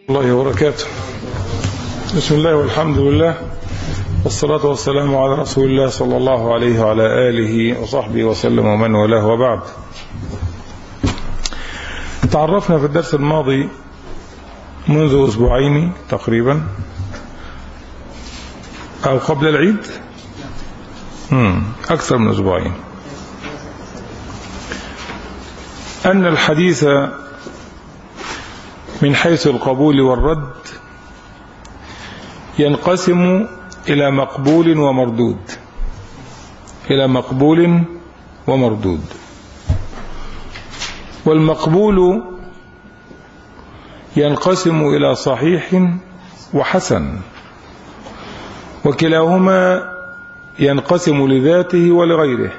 الله وبركاته بسم الله والحمد لله والصلاة والسلام على رسول الله صلى الله عليه وعلى آله وصحبه وسلم ومن والاه وبعد تعرفنا في الدرس الماضي منذ أسبوعين تقريبا أو قبل العيد مم. أكثر من أسبوعين أن الحديث من حيث القبول والرد ينقسم إلى مقبول ومردود إلى مقبول ومردود والمقبول ينقسم إلى صحيح وحسن وكلاهما ينقسم لذاته ولغيره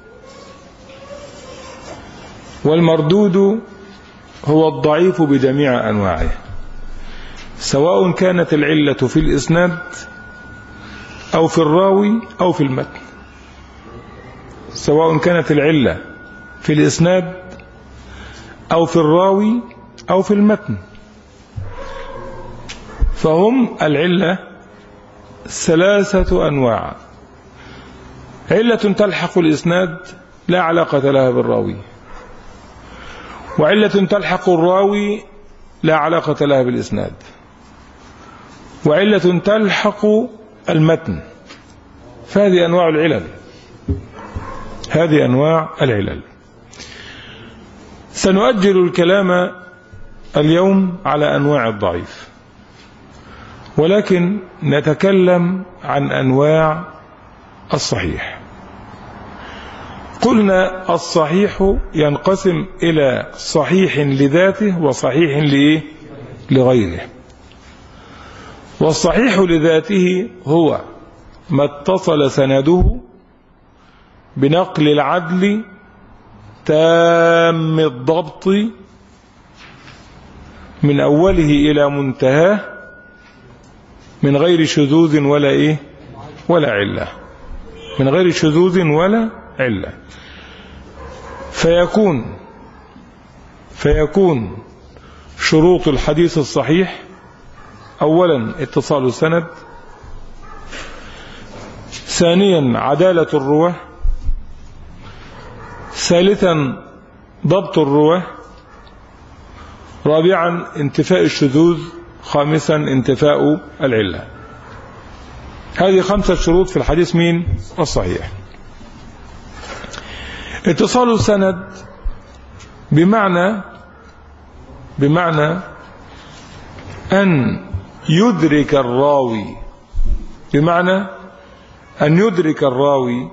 والمردود هو الضعيف بجميع أنواعه سواء كانت العلة في الإسناد أو في الراوي أو في المتن سواء كانت العلة في الإسناد أو في الراوي أو في المتن فهم العلة ثلاثة أنواع علة تلحق الإسناد لا علاقة لها بالراوي وعلة تلحق الراوي لا علاقة لها بالإسناد وعلة تلحق المتن فهذه أنواع العلل هذه أنواع العلل سنؤجل الكلام اليوم على أنواع الضعيف ولكن نتكلم عن أنواع الصحيح قلنا الصحيح ينقسم إلى صحيح لذاته وصحيح لإيه؟ لغيره والصحيح لذاته هو ما اتصل سنده بنقل العدل تام الضبط من أوله إلى منتهاه من غير شذوذ ولا إيه ولا علة من غير شذوذ ولا علة فيكون فيكون شروط الحديث الصحيح أولا اتصال السند ثانيا عدالة الرواه ثالثا ضبط الرواه رابعا انتفاء الشذوذ خامسا انتفاء العلة هذه خمسة شروط في الحديث مين الصحيح اتصال السند بمعنى بمعنى أن يدرك الراوي بمعنى أن يدرك الراوي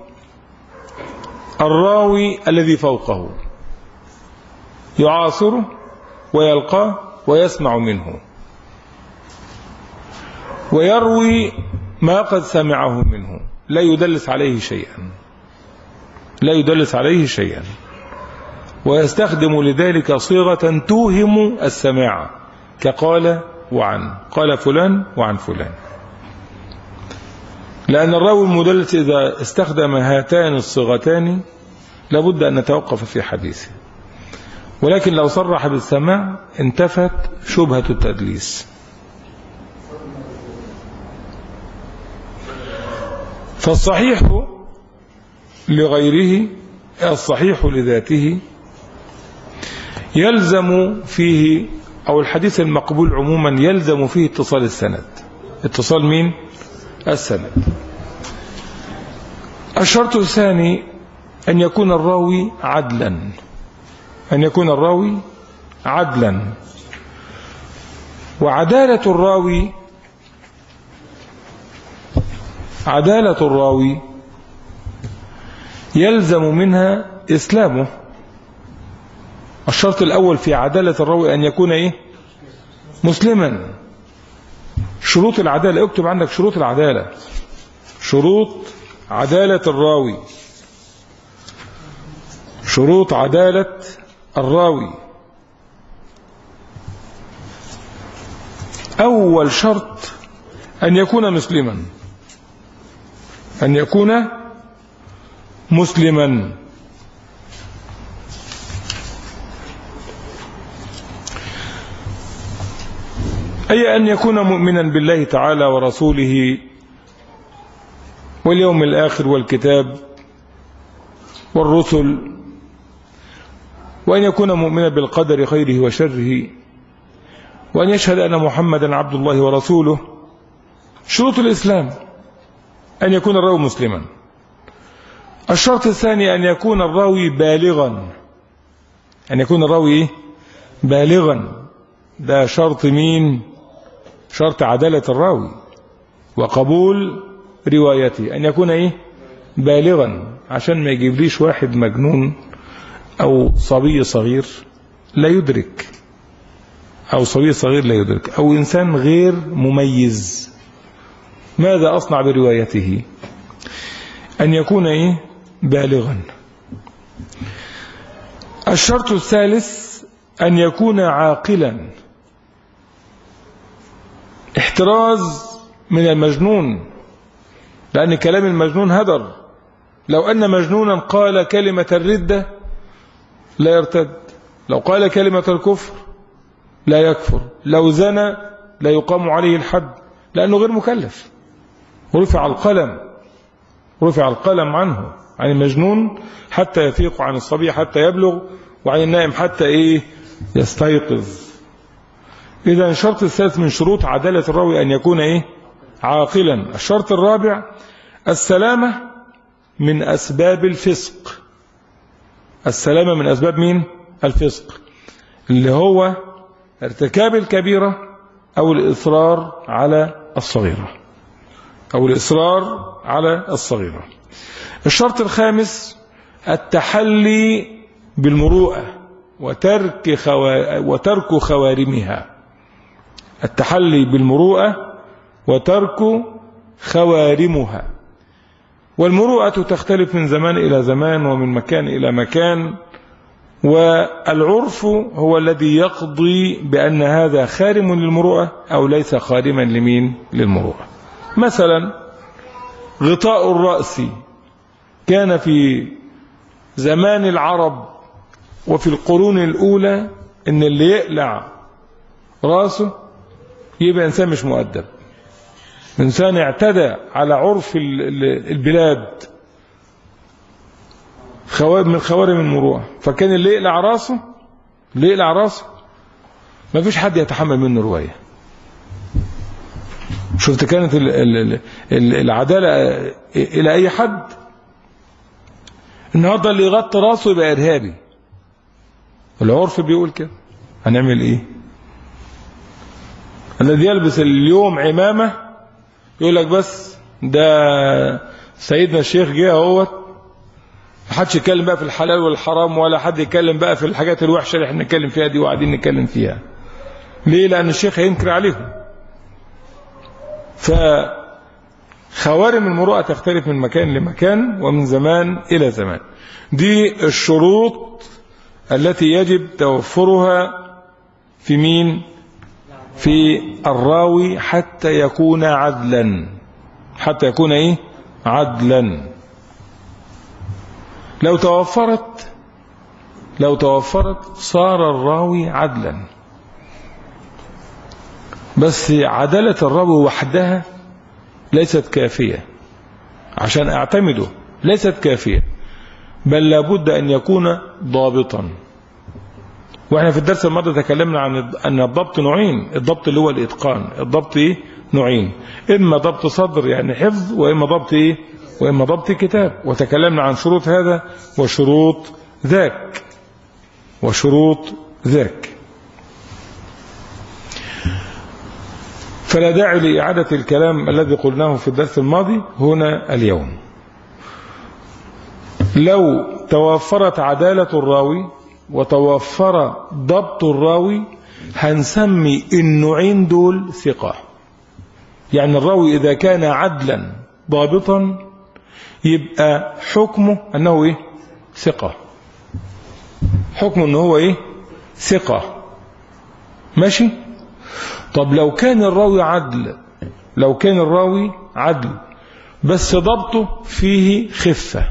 الراوي الذي فوقه يعاصره ويلقاه ويسمع منه ويروي ما قد سمعه منه لا يدلس عليه شيئا لا يدلس عليه شيئا ويستخدم لذلك صيغة توهم السماع كقال وعن قال فلان وعن فلان لأن الراوي المدلس إذا استخدم هاتان الصيغتان لابد أن نتوقف في حديثه ولكن لو صرح بالسماع انتفت شبهة التدليس فالصحيح لغيره الصحيح لذاته يلزم فيه أو الحديث المقبول عموما يلزم فيه اتصال السند اتصال مين السند الشرط الثاني أن يكون الراوي عدلا أن يكون الراوي عدلا وعدالة الراوي عدالة الراوي يلزم منها إسلامه الشرط الأول في عدالة الراوي أن يكون إيه مسلما شروط العدالة اكتب عندك شروط العدالة شروط عدالة الراوي شروط عدالة الراوي أول شرط أن يكون مسلما أن يكون مسلما أي أن يكون مؤمنا بالله تعالى ورسوله واليوم الآخر والكتاب والرسل وأن يكون مؤمنا بالقدر خيره وشره وأن يشهد أن محمدا عبد الله ورسوله شروط الإسلام أن يكون الراوي مسلما الشرط الثاني أن يكون الراوي بالغا أن يكون الراوي بالغا ده شرط مين شرط عدالة الراوي وقبول روايته أن يكون إيه بالغا عشان ما يجيبليش واحد مجنون أو صبي صغير لا يدرك أو صبي صغير لا يدرك أو إنسان غير مميز ماذا أصنع بروايته أن يكون إيه بالغا الشرط الثالث أن يكون عاقلا احتراز من المجنون لأن كلام المجنون هدر لو أن مجنونا قال كلمة الردة لا يرتد لو قال كلمة الكفر لا يكفر لو زنى لا يقام عليه الحد لأنه غير مكلف ورفع القلم رفع القلم عنه عن المجنون حتى يفيق عن الصبي حتى يبلغ وعن النائم حتى إيه يستيقظ إذا الشرط الثالث من شروط عدالة الراوي أن يكون إيه عاقلا الشرط الرابع السلامة من أسباب الفسق السلامة من أسباب مين الفسق اللي هو ارتكاب الكبيرة أو الإصرار على الصغيرة أو الإصرار على الصغيرة الشرط الخامس التحلي بالمروءة وترك, خوا... وترك خوارمها التحلي بالمروءة وترك خوارمها والمروءة تختلف من زمان إلى زمان ومن مكان إلى مكان والعرف هو الذي يقضي بأن هذا خارم للمروءة أو ليس خارما لمين للمروءة مثلا غطاء الرأس كان في زمان العرب وفي القرون الأولى إن اللي يقلع راسه يبقى إنسان مش مؤدب إنسان اعتدى على عرف البلاد من خوارم المروءة فكان اللي يقلع راسه اللي يقلع راسه ما فيش حد يتحمل منه رواية شفت كانت العدالة إلى أي حد النهاردة اللي يغطي راسه يبقى إرهابي العرف بيقول كده هنعمل إيه الذي يلبس اليوم عمامة يقول لك بس ده سيدنا الشيخ جه اهوت محدش يتكلم بقى في الحلال والحرام ولا حد يتكلم بقى في الحاجات الوحشه اللي احنا نتكلم فيها دي وقاعدين نتكلم فيها ليه لان الشيخ هينكر عليهم فخوارم المروءه تختلف من مكان لمكان ومن زمان الى زمان دي الشروط التي يجب توفرها في مين في الراوي حتى يكون عدلا حتى يكون ايه عدلا لو توفرت لو توفرت صار الراوي عدلا بس عدالة الراوي وحدها ليست كافية عشان اعتمده ليست كافية بل لابد أن يكون ضابطا واحنا في الدرس الماضي تكلمنا عن أن الضبط نوعين الضبط اللي هو الإتقان الضبط إيه؟ نوعين إما ضبط صدر يعني حفظ وإما ضبط إيه؟ وإما ضبط كتاب وتكلمنا عن شروط هذا وشروط ذاك وشروط ذاك فلا داعي لإعادة الكلام الذي قلناه في الدرس الماضي هنا اليوم لو توفرت عدالة الراوي وتوفر ضبط الراوي هنسمي النوعين دول ثقة يعني الراوي إذا كان عدلا ضابطا يبقى حكمه أنه إيه ثقة حكمه أنه هو إيه ثقة ماشي طب لو كان الراوي عدل لو كان الراوي عدل بس ضبطه فيه خفة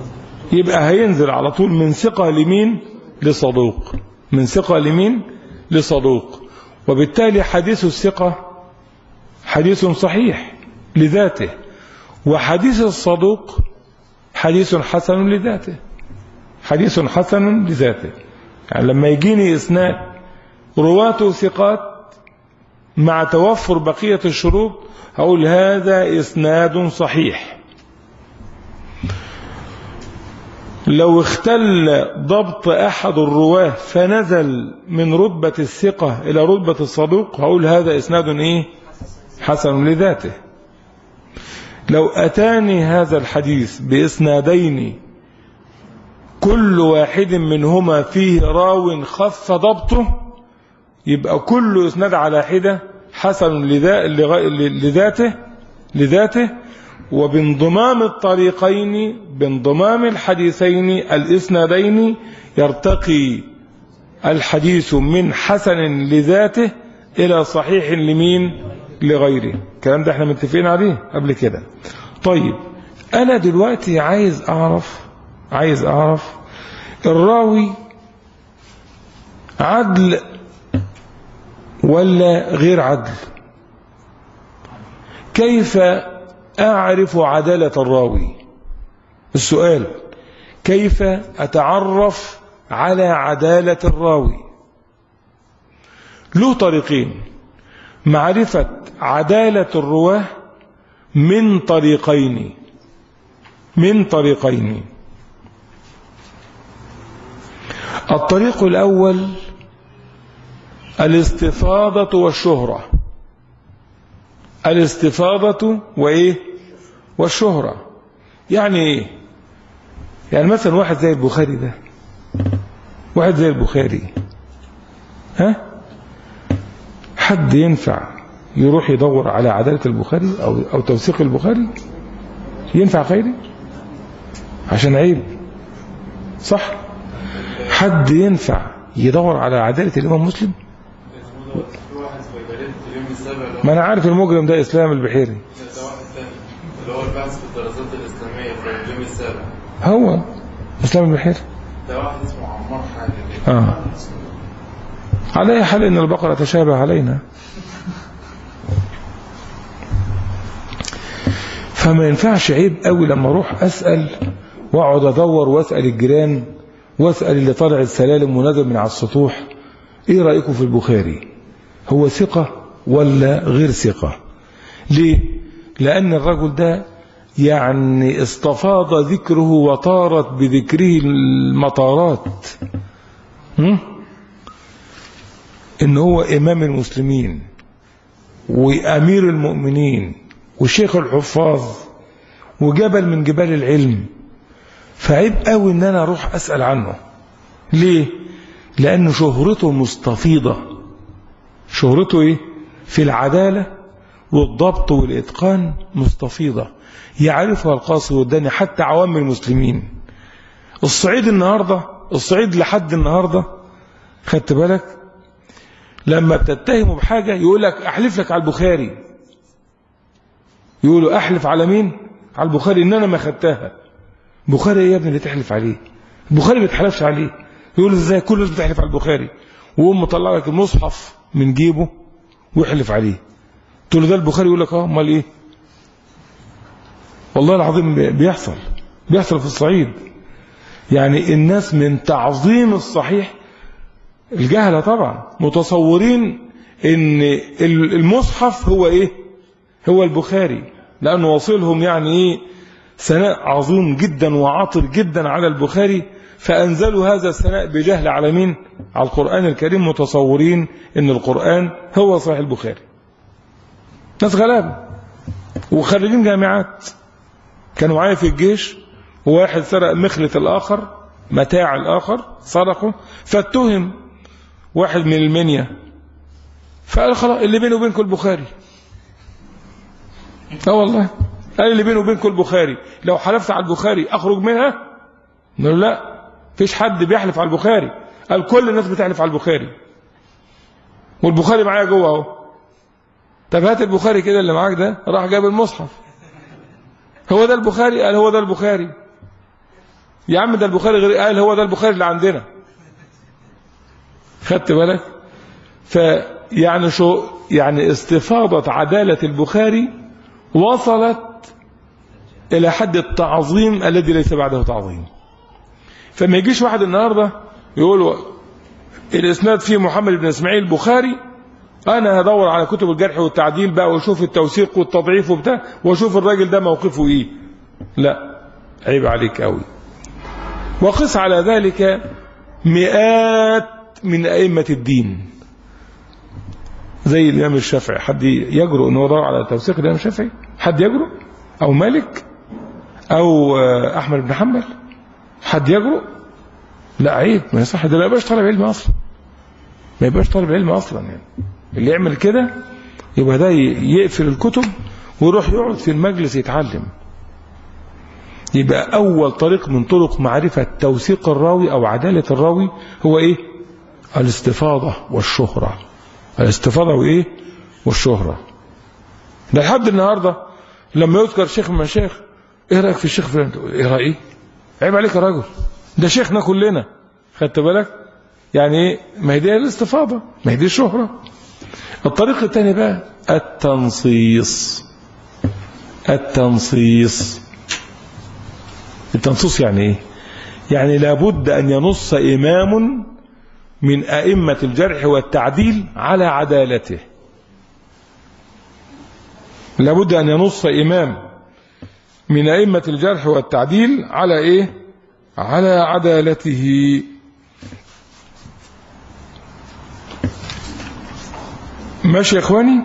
يبقى هينزل على طول من ثقة لمين لصدوق من ثقة لمين لصدوق وبالتالي حديث الثقة حديث صحيح لذاته وحديث الصدوق حديث حسن لذاته حديث حسن لذاته يعني لما يجيني إسناد رواته ثقات مع توفر بقية الشروط هقول هذا إسناد صحيح لو اختل ضبط أحد الرواه فنزل من رتبة الثقة إلى رتبة الصدوق هقول هذا إسناد إيه حسن لذاته لو أتاني هذا الحديث بإسنادين كل واحد منهما فيه راو خف ضبطه يبقى كل إسناد على حدة حسن لذاته لذاته وبانضمام الطريقين بانضمام الحديثين الإسنادين يرتقي الحديث من حسن لذاته إلى صحيح لمين لغيره الكلام ده احنا متفقين عليه قبل كده طيب أنا دلوقتي عايز أعرف عايز أعرف الراوي عدل ولا غير عدل كيف أعرف عدالة الراوي السؤال كيف أتعرف على عدالة الراوي له طريقين معرفة عدالة الرواه من طريقين من طريقين الطريق الأول الاستفاضة والشهرة الاستفاضة وإيه والشهرة يعني إيه يعني مثلا واحد زي البخاري ده واحد زي البخاري ها حد ينفع يروح يدور على عدالة البخاري أو, أو توثيق البخاري ينفع خيري عشان عيب صح حد ينفع يدور على عدالة الإمام مسلم ما أنا عارف المجرم ده إسلام البحيري اللي هو البحث في الدراسات الإسلامية في اليوم السابع هو إسلام البحيري ده واحد اسمه عمار حاجة كده آه. على أي حال إن البقرة تشابه علينا فما ينفعش عيب قوي لما أروح أسأل وأقعد أدور وأسأل الجيران وأسأل اللي طالع السلالم ونزل من على السطوح إيه رأيكم في البخاري هو ثقة ولا غير ثقة ليه لأن الرجل ده يعني استفاض ذكره وطارت بذكره المطارات هم؟ ان هو امام المسلمين وامير المؤمنين وشيخ الحفاظ وجبل من جبال العلم فعيب قوي ان انا اروح اسال عنه ليه لان شهرته مستفيضه شهرته ايه في العداله والضبط والاتقان مستفيضه يعرفها القاصي والداني حتى عوام المسلمين الصعيد النهارده الصعيد لحد النهارده خدت بالك لما بتتهمه بحاجة يقول لك أحلف لك على البخاري يقولوا أحلف على مين على البخاري إن أنا ما خدتها بخاري إيه يا ابني اللي تحلف عليه البخاري ما بيتحلفش عليه يقول إزاي كل الناس بتحلف على البخاري وهم مطلع لك المصحف من جيبه ويحلف عليه تقول له ده البخاري يقول لك اه امال ايه والله العظيم بيحصل بيحصل في الصعيد يعني الناس من تعظيم الصحيح الجهلة طبعا متصورين ان المصحف هو ايه هو البخاري لانه واصلهم يعني ايه ثناء عظيم جدا وعاطر جدا على البخاري فانزلوا هذا الثناء بجهل على مين على القرآن الكريم متصورين ان القرآن هو صحيح البخاري ناس غلابة وخريجين جامعات كانوا معايا في الجيش وواحد سرق مخلة الآخر متاع الآخر سرقه فاتهم واحد من المنيا فقال خلاص اللي بيني وبينكم البخاري اه والله قال اللي بيني وبينكم البخاري لو حلفت على البخاري اخرج منها نقول لا فيش حد بيحلف على البخاري قال كل الناس بتحلف على البخاري والبخاري معايا جوه اهو طب هات البخاري كده اللي معاك ده راح جاب المصحف هو ده البخاري قال هو ده البخاري يا عم ده البخاري غير قال هو ده البخاري اللي عندنا خدت بالك فيعني شو يعني استفاضة عدالة البخاري وصلت إلى حد التعظيم الذي ليس بعده تعظيم فما يجيش واحد النهاردة يقول الإسناد فيه محمد بن إسماعيل البخاري أنا هدور على كتب الجرح والتعديل بقى وأشوف التوثيق والتضعيف وبتاع وأشوف الراجل ده موقفه إيه لا عيب عليك قوي وقس على ذلك مئات من أئمة الدين زي الإمام الشافعي حد يجرؤ أنه يدور على توثيق الإمام الشافعي حد يجرؤ أو مالك أو أحمد بن حنبل حد يجرؤ لا عيب ما يصح ده لا يبقاش طالب علم أصلا ما يبقاش طالب علم أصلا يعني اللي يعمل كده يبقى ده يقفل الكتب ويروح يقعد في المجلس يتعلم يبقى أول طريق من طرق معرفة توثيق الراوي أو عدالة الراوي هو إيه الاستفاضة والشهرة الاستفاضة وإيه والشهرة ده لحد النهاردة لما يذكر شيخ من المشايخ ايه رأيك في الشيخ فلان ايه رأيك عيب عليك يا راجل ده شيخنا كلنا خدت بالك يعني ايه ما هي دي الاستفاضة ما هي دي الشهرة الطريق الثاني بقى التنصيص التنصيص التنصيص يعني ايه يعني لابد ان ينص امام من ائمه الجرح والتعديل على عدالته لابد ان ينص امام من ائمه الجرح والتعديل على ايه على عدالته ماشي يا اخواني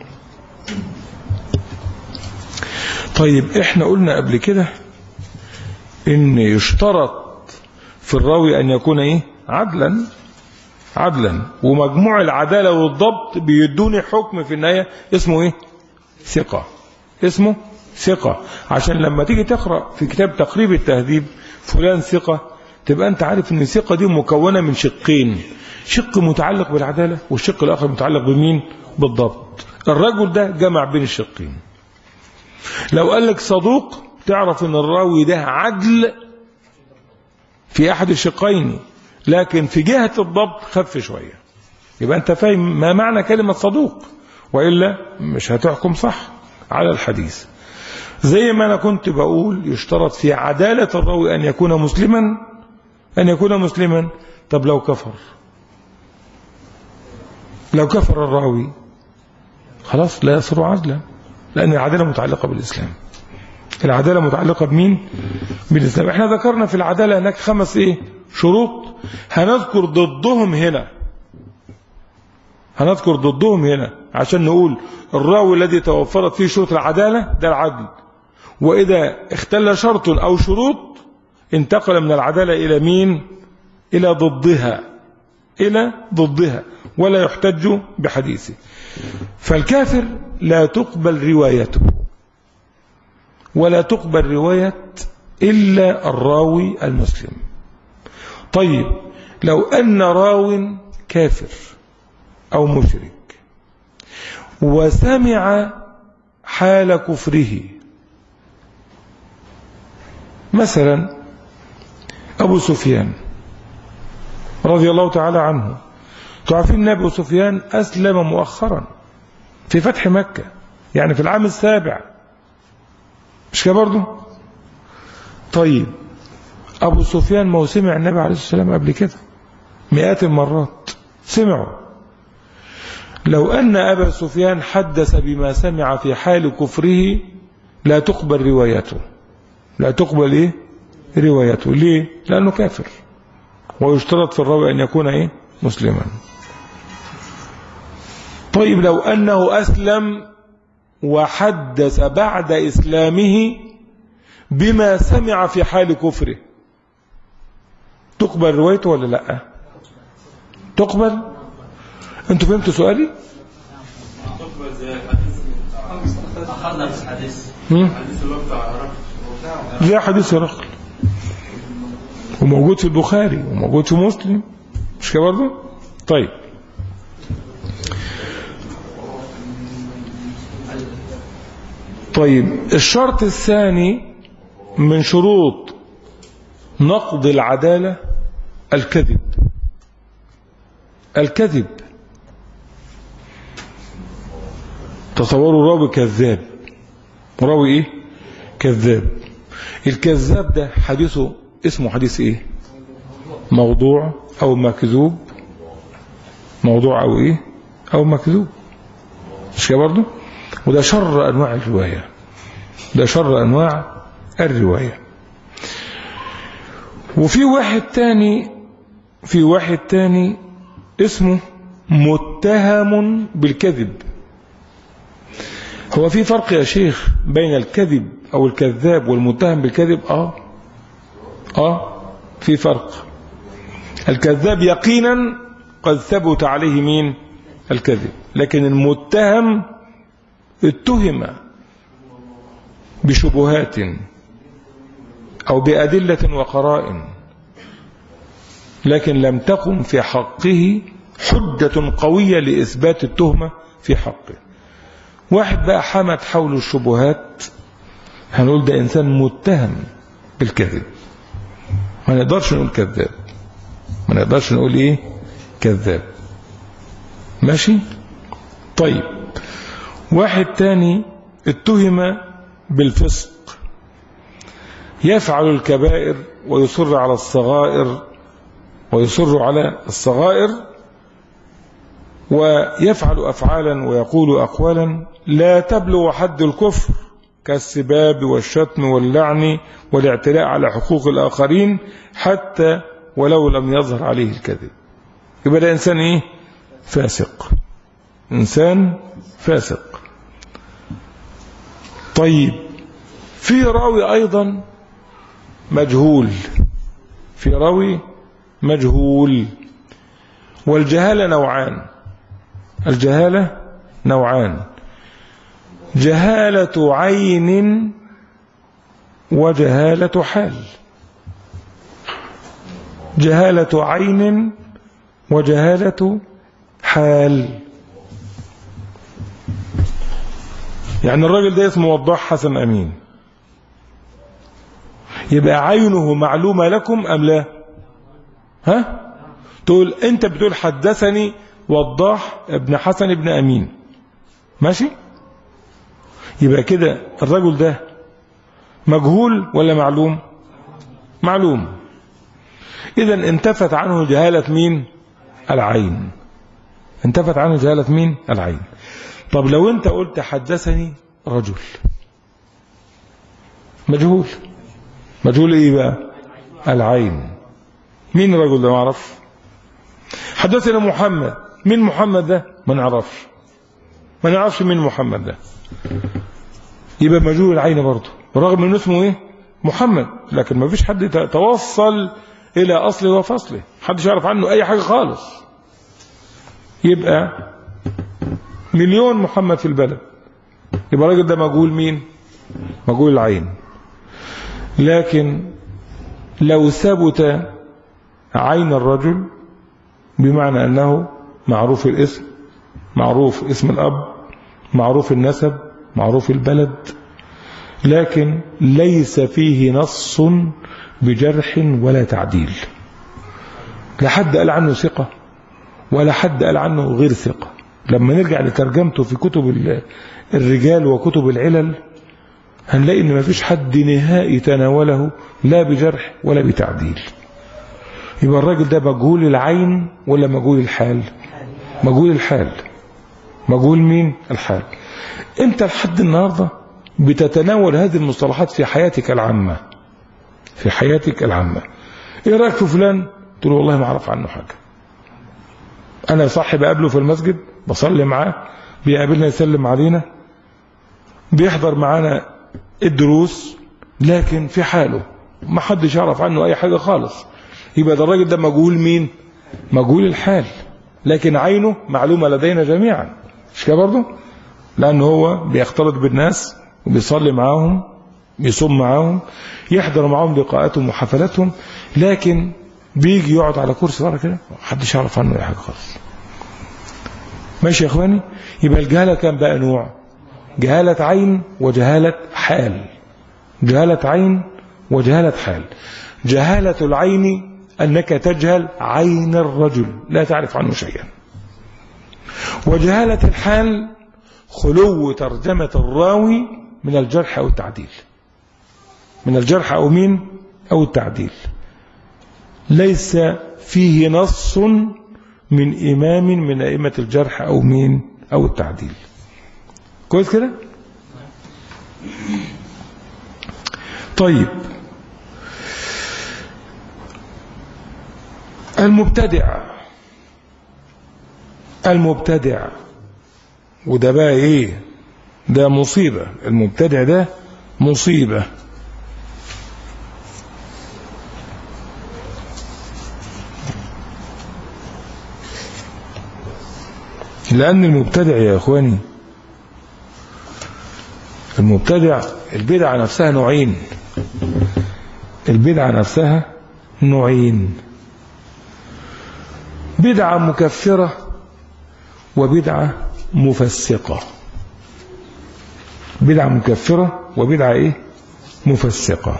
طيب احنا قلنا قبل كده ان يشترط في الراوي ان يكون ايه عدلا عدلا ومجموع العدالة والضبط بيدوني حكم في النهاية اسمه ايه ثقة اسمه ثقة عشان لما تيجي تقرأ في كتاب تقريب التهذيب فلان ثقة تبقى انت عارف ان الثقة دي مكونة من شقين شق متعلق بالعدالة والشق الاخر متعلق بمين بالضبط الرجل ده جمع بين الشقين لو قال لك صدوق تعرف ان الراوي ده عدل في احد الشقين لكن في جهة الضبط خف شوية يبقى انت فاهم ما معنى كلمة صدوق وإلا مش هتحكم صح على الحديث زي ما أنا كنت بقول يشترط في عدالة الراوي أن يكون مسلما أن يكون مسلما طب لو كفر لو كفر الراوي خلاص لا يصير عدلا لأن العدالة متعلقة بالإسلام العدالة متعلقة بمين بالإسلام احنا ذكرنا في العدالة هناك خمس ايه شروط هنذكر ضدهم هنا هنذكر ضدهم هنا عشان نقول الراوي الذي توفرت فيه شروط العدالة ده العدل وإذا اختل شرط أو شروط انتقل من العدالة إلى مين إلى ضدها إلى ضدها ولا يحتج بحديثه فالكافر لا تقبل روايته ولا تقبل رواية إلا الراوي المسلم طيب لو أن راو كافر أو مشرك وسمع حال كفره مثلا أبو سفيان رضي الله تعالى عنه تعرفين أن أبو سفيان أسلم مؤخرا في فتح مكة يعني في العام السابع مش كده برضه طيب أبو سفيان ما هو سمع النبي عليه الصلاة والسلام قبل كده مئات المرات سمعوا لو أن أبا سفيان حدث بما سمع في حال كفره لا تقبل روايته لا تقبل إيه روايته ليه لأنه كافر ويشترط في الراوي أن يكون إيه مسلما طيب لو أنه أسلم وحدث بعد إسلامه بما سمع في حال كفره تقبل روايته ولا لا تقبل انتوا فهمتوا سؤالي تقبل زي الحديث أخذنا في الحديث هم؟ الحديث اللي هو بتاع رفع زي حديث هرقل وموجود في البخاري وموجود في مسلم مش كده برضه طيب طيب الشرط الثاني من شروط نقض العدالة الكذب الكذب تصوروا راوي كذاب راوي ايه كذاب الكذاب ده حديثه اسمه حديث ايه موضوع او مكذوب موضوع او ايه او مكذوب مش كده برضه وده شر انواع الروايه ده شر انواع الروايه وفي واحد تاني في واحد تاني اسمه متهم بالكذب هو في فرق يا شيخ بين الكذب او الكذاب والمتهم بالكذب اه اه في فرق الكذاب يقينا قد ثبت عليه مين الكذب لكن المتهم اتهم بشبهات او بادله وقرائن لكن لم تقم في حقه حجه قويه لاثبات التهمه في حقه واحد بقى حمت حول الشبهات هنقول ده انسان متهم بالكذب ما نقدرش نقول كذاب ما نقدرش نقول ايه كذاب ماشي طيب واحد تاني اتهم بالفسق يفعل الكبائر ويصر على الصغائر ويصر على الصغائر ويفعل أفعالا ويقول أقوالا لا تبلغ حد الكفر كالسباب والشتم واللعن والاعتلاء على حقوق الآخرين حتى ولو لم يظهر عليه الكذب يبقى ده إنسان إيه فاسق إنسان فاسق طيب في راوي أيضا مجهول في راوي مجهول والجهالة نوعان الجهالة نوعان جهالة عين وجهالة حال جهالة عين وجهالة حال يعني الراجل ده اسمه وضاح حسن أمين يبقى عينه معلومة لكم أم لا ها تقول انت بتقول حدثني وضاح ابن حسن ابن أمين ماشي يبقى كده الرجل ده مجهول ولا معلوم معلوم إذا انتفت عنه جهالة مين العين انتفت عنه جهالة مين العين طب لو انت قلت حدثني رجل مجهول مجهول ايه بقى العين مين الرجل ده ما اعرفش حدثنا محمد مين محمد ده ما نعرفش ما نعرفش مين محمد ده يبقى مجهول العين برضه رغم انه اسمه ايه محمد لكن ما فيش حد توصل الى اصله وفصله محدش يعرف عنه اي حاجه خالص يبقى مليون محمد في البلد يبقى الراجل ده مجهول مين مجهول العين لكن لو ثبت عين الرجل بمعنى أنه معروف الاسم معروف اسم الأب معروف النسب معروف البلد لكن ليس فيه نص بجرح ولا تعديل لا حد قال عنه ثقة ولا حد قال عنه غير ثقة لما نرجع لترجمته في كتب الرجال وكتب العلل هنلاقي ان مفيش حد نهائي تناوله لا بجرح ولا بتعديل يبقى الراجل ده مجهول العين ولا مجهول الحال مجهول الحال مجهول مين الحال انت لحد النهارده بتتناول هذه المصطلحات في حياتك العامه في حياتك العامه ايه رايك في فلان تقول والله ما اعرف عنه حاجه انا صاحب اقابله في المسجد بصلي معاه بيقابلنا يسلم علينا بيحضر معانا الدروس لكن في حاله ما حدش يعرف عنه اي حاجه خالص يبقى ده الراجل ده مجهول مين مجهول الحال لكن عينه معلومه لدينا جميعا مش كده برضه لانه هو بيختلط بالناس وبيصلي معاهم بيصوم معاهم يحضر معاهم لقاءاتهم وحفلاتهم لكن بيجي يقعد على كرسي ورا كده محدش يعرف عنه اي حاجه خالص ماشي يا اخواني يبقى الجهاله كان بقى نوع جهاله عين وجهاله حال جهاله عين وجهاله حال جهاله العين انك تجهل عين الرجل لا تعرف عنه شيئا وجهاله الحال خلو ترجمة الراوي من الجرح أو التعديل من الجرح أو مين أو التعديل ليس فيه نص من إمام من أئمة الجرح أو مين أو التعديل كويس كده طيب المبتدع المبتدع وده بقى ايه ده مصيبة المبتدع ده مصيبة لأن المبتدع يا إخواني المبتدع البدعة نفسها نوعين البدعة نفسها نوعين بدعة مكفرة وبدعة مفسقة بدعة مكفرة وبدعة إيه مفسقة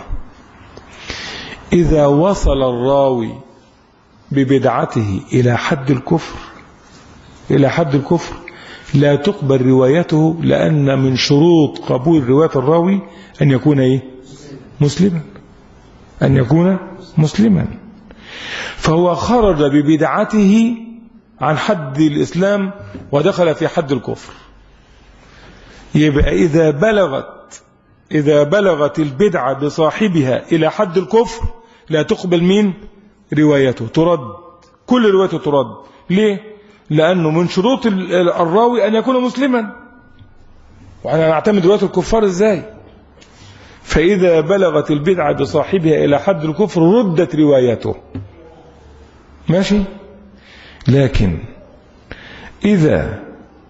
إذا وصل الراوي ببدعته إلى حد الكفر إلى حد الكفر لا تقبل روايته لأن من شروط قبول رواية الراوي أن يكون إيه مسلما أن يكون مسلما فهو خرج ببدعته عن حد الإسلام ودخل في حد الكفر يبقى إذا بلغت إذا بلغت البدعة بصاحبها إلى حد الكفر لا تقبل مين روايته ترد كل روايته ترد ليه لأنه من شروط الراوي أن يكون مسلما وأنا نعتمد رواية الكفار إزاي فإذا بلغت البدعة بصاحبها إلى حد الكفر ردت روايته ماشي لكن إذا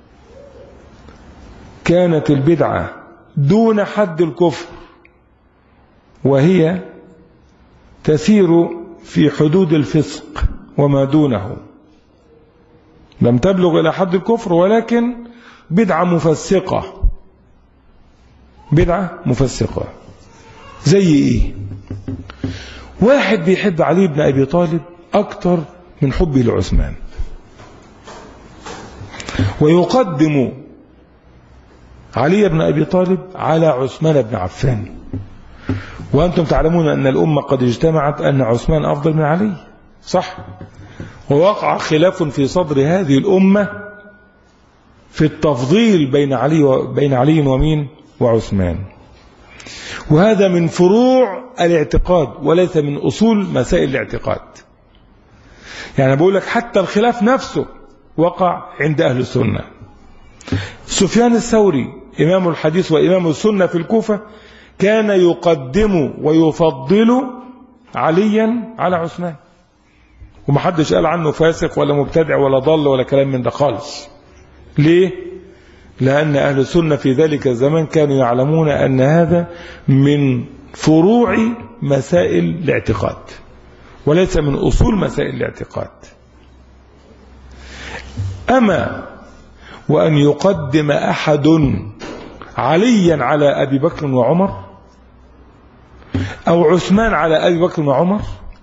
كانت البدعة دون حد الكفر وهي تسير في حدود الفسق وما دونه لم تبلغ إلى حد الكفر ولكن بدعة مفسقة بدعة مفسقة زي إيه واحد بيحب علي بن أبي طالب أكتر من حبه لعثمان ويقدم علي بن أبي طالب على عثمان بن عفان وأنتم تعلمون أن الأمة قد اجتمعت أن عثمان أفضل من علي صح ووقع خلاف في صدر هذه الأمة في التفضيل بين علي بين علي ومين وعثمان وهذا من فروع الاعتقاد وليس من أصول مسائل الاعتقاد يعني بقول لك حتى الخلاف نفسه وقع عند أهل السنة سفيان الثوري إمام الحديث وإمام السنة في الكوفة كان يقدم ويفضل عليا على عثمان ومحدش قال عنه فاسق ولا مبتدع ولا ضل ولا كلام من ده خالص ليه لأن أهل السنة في ذلك الزمان كانوا يعلمون أن هذا من فروع مسائل الاعتقاد وليس من أصول مسائل الاعتقاد أما وأن يقدم أحد عليا على أبي بكر وعمر أو عثمان على أبي بكر وعمر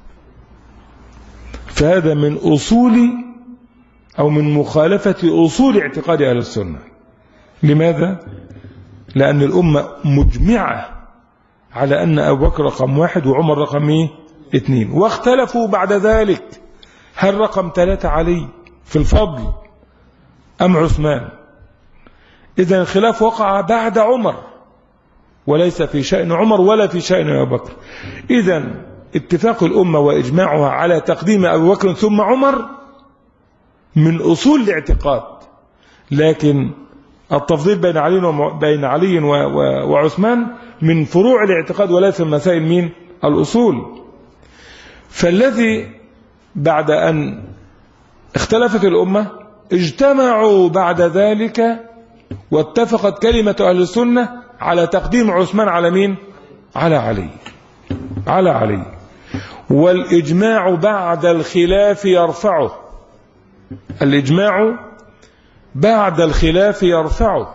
فهذا من أصول أو من مخالفة أصول اعتقاد أهل السنة لماذا؟ لأن الأمة مجمعة على أن أبو بكر رقم واحد وعمر رقم إيه؟ اثنين واختلفوا بعد ذلك هل رقم ثلاثة علي في الفضل أم عثمان إذا الخلاف وقع بعد عمر وليس في شأن عمر ولا في شأن أبو بكر إذا اتفاق الأمة وإجماعها على تقديم أبو بكر ثم عمر من أصول الاعتقاد لكن التفضيل بين علي بين علي وعثمان من فروع الاعتقاد وليس من مسائل مين الأصول فالذي بعد أن اختلفت الأمة اجتمعوا بعد ذلك واتفقت كلمة أهل السنة على تقديم عثمان على مين على علي على علي والإجماع بعد الخلاف يرفعه الإجماع بعد الخلاف يرفعه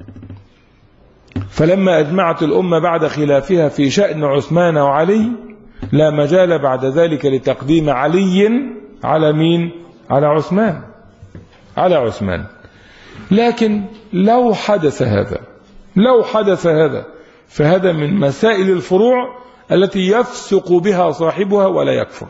فلما أجمعت الأمة بعد خلافها في شأن عثمان وعلي لا مجال بعد ذلك لتقديم علي على مين على عثمان على عثمان لكن لو حدث هذا لو حدث هذا فهذا من مسائل الفروع التي يفسق بها صاحبها ولا يكفر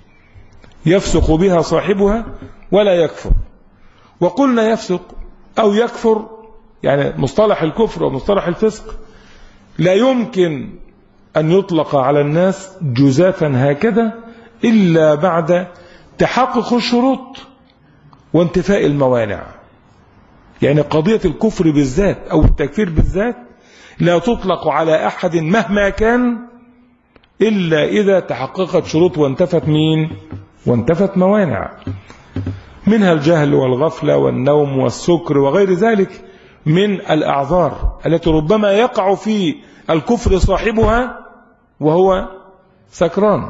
يفسق بها صاحبها ولا يكفر وقلنا يفسق أو يكفر يعني مصطلح الكفر ومصطلح الفسق لا يمكن أن يطلق على الناس جزافا هكذا إلا بعد تحقق الشروط وانتفاء الموانع يعني قضية الكفر بالذات أو التكفير بالذات لا تطلق على أحد مهما كان إلا إذا تحققت شروط وانتفت مين وانتفت موانع منها الجهل والغفلة والنوم والسكر وغير ذلك من الأعذار التي ربما يقع في الكفر صاحبها وهو سكران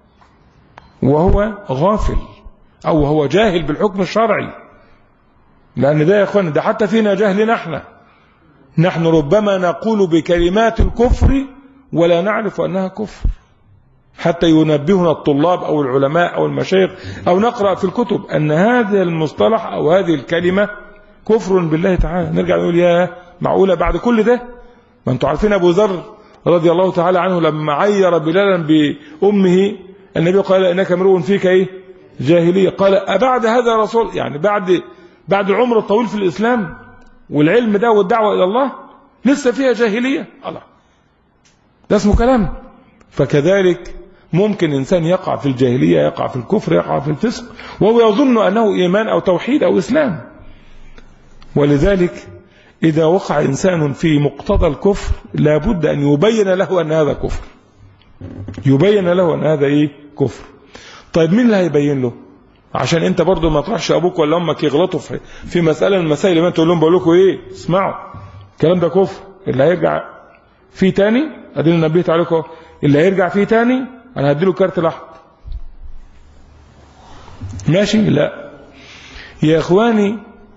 وهو غافل أو هو جاهل بالحكم الشرعي لأن ده يا أخوان ده حتى فينا جهل نحن نحن ربما نقول بكلمات الكفر ولا نعرف أنها كفر حتى ينبهنا الطلاب أو العلماء أو المشايخ أو نقرأ في الكتب أن هذا المصطلح أو هذه الكلمة كفر بالله تعالى نرجع نقول يا معقولة بعد كل ده ما انتم عارفين أبو ذر رضي الله تعالى عنه لما عير بلالا بأمه النبي قال إنك امرؤ فيك إيه جاهلية قال أبعد هذا رسول يعني بعد بعد العمر الطويل في الإسلام والعلم ده والدعوة إلى الله لسه فيها جاهلية الله ده اسمه كلام فكذلك ممكن إنسان يقع في الجاهلية يقع في الكفر يقع في الفسق وهو يظن أنه إيمان أو توحيد أو إسلام ولذلك إذا وقع إنسان في مقتضى الكفر لابد أن يبين له أن هذا كفر يبين له أن هذا إيه كفر طيب مين اللي هيبين له عشان انت برضو ما تروحش ابوك ولا امك يغلطوا في في مساله من المسائل اللي ما تقول لهم بقول لكم ايه اسمعوا الكلام ده كفر اللي هيرجع فيه تاني ادينا نبهت عليكم اللي هيرجع فيه تاني انا هديله كارت الاحمر ماشي لا يا اخواني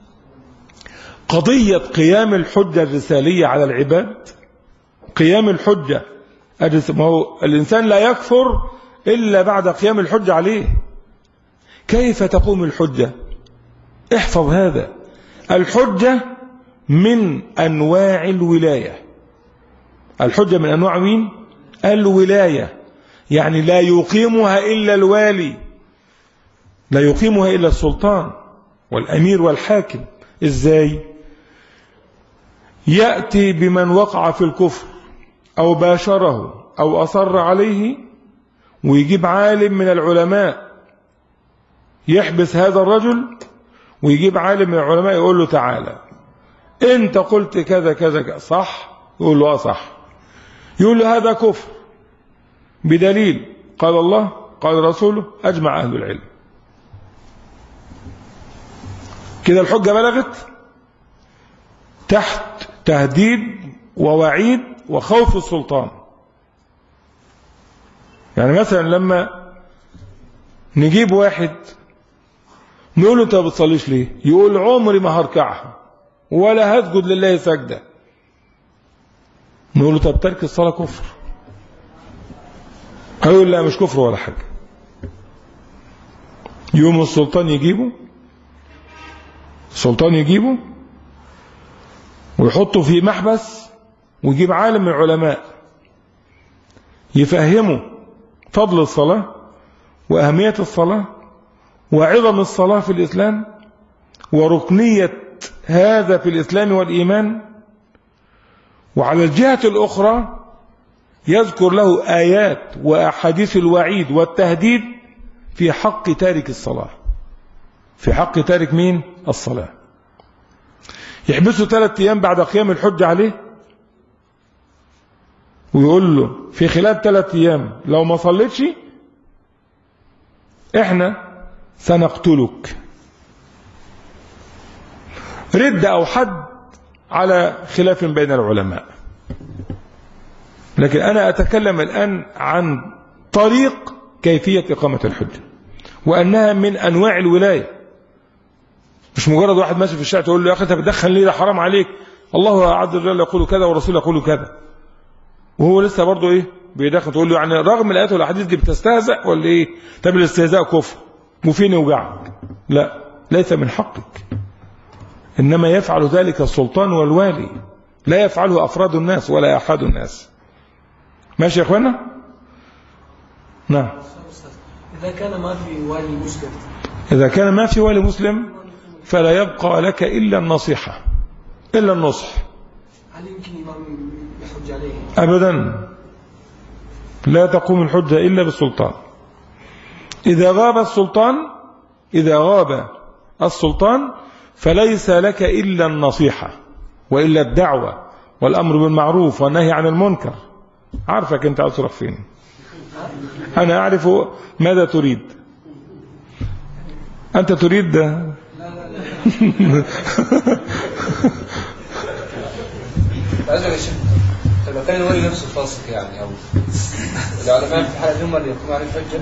قضية قيام الحجة الرسالية على العباد قيام الحجة ما هو الإنسان لا يكفر إلا بعد قيام الحجة عليه كيف تقوم الحجة احفظ هذا الحجة من أنواع الولاية الحجة من أنواع مين الولاية يعني لا يقيمها إلا الوالي لا يقيمها إلا السلطان والأمير والحاكم إزاي يأتي بمن وقع في الكفر أو باشره أو أصر عليه ويجيب عالم من العلماء يحبس هذا الرجل ويجيب عالم من العلماء يقول له تعالى انت قلت كذا كذا, كذا صح يقول له اه صح يقول له هذا كفر بدليل قال الله قال رسوله اجمع اهل العلم كده الحجه بلغت تحت تهديد ووعيد وخوف السلطان يعني مثلا لما نجيب واحد نقول له انت ما بتصليش ليه يقول عمري ما هركعها ولا هسجد لله سجدة نقول له طب ترك الصلاة كفر هيقول لا مش كفر ولا حاجة يوم السلطان يجيبه السلطان يجيبه ويحطه في محبس ويجيب عالم من العلماء يفهمه فضل الصلاة وأهمية الصلاة وعظم الصلاة في الإسلام وركنية هذا في الإسلام والإيمان وعلى الجهة الأخرى يذكر له آيات وأحاديث الوعيد والتهديد في حق تارك الصلاة في حق تارك مين الصلاة يحبسه ثلاثة أيام بعد قيام الحج عليه ويقول له في خلال ثلاثة أيام لو ما صليتش احنا سنقتلك رد أو حد على خلاف بين العلماء لكن أنا أتكلم الآن عن طريق كيفية إقامة الحجة وأنها من أنواع الولاية مش مجرد واحد ماشي في الشارع تقول له يا أخي أنت بتدخل ليه ده حرام عليك الله عز وجل يقول كذا ورسوله يقول كذا وهو لسه برضه إيه بيدخل تقول له يعني رغم الآيات والأحاديث دي بتستهزأ ولا إيه طب الاستهزاء كفر وفين يوجعك لا ليس من حقك إنما يفعل ذلك السلطان والوالي لا يفعله أفراد الناس ولا أحد الناس ماشي يا أخوانا نعم إذا كان ما في والي مسلم إذا كان ما في والي مسلم فلا يبقى لك إلا النصيحة إلا النصح هل يمكن إمام يحج عليه؟ أبدا لا تقوم الحجة إلا بالسلطان إذا غاب السلطان إذا غاب السلطان فليس لك إلا النصيحة وإلا الدعوة والأمر بالمعروف والنهي عن المنكر عارفك أنت عاوز تروح فين أنا أعرف ماذا تريد أنت تريد ده عايز يا شيخ طب لو كان الولي نفسه فاسق يعني او العلماء في الحاله دي هم اللي يقوموا عليه الحجه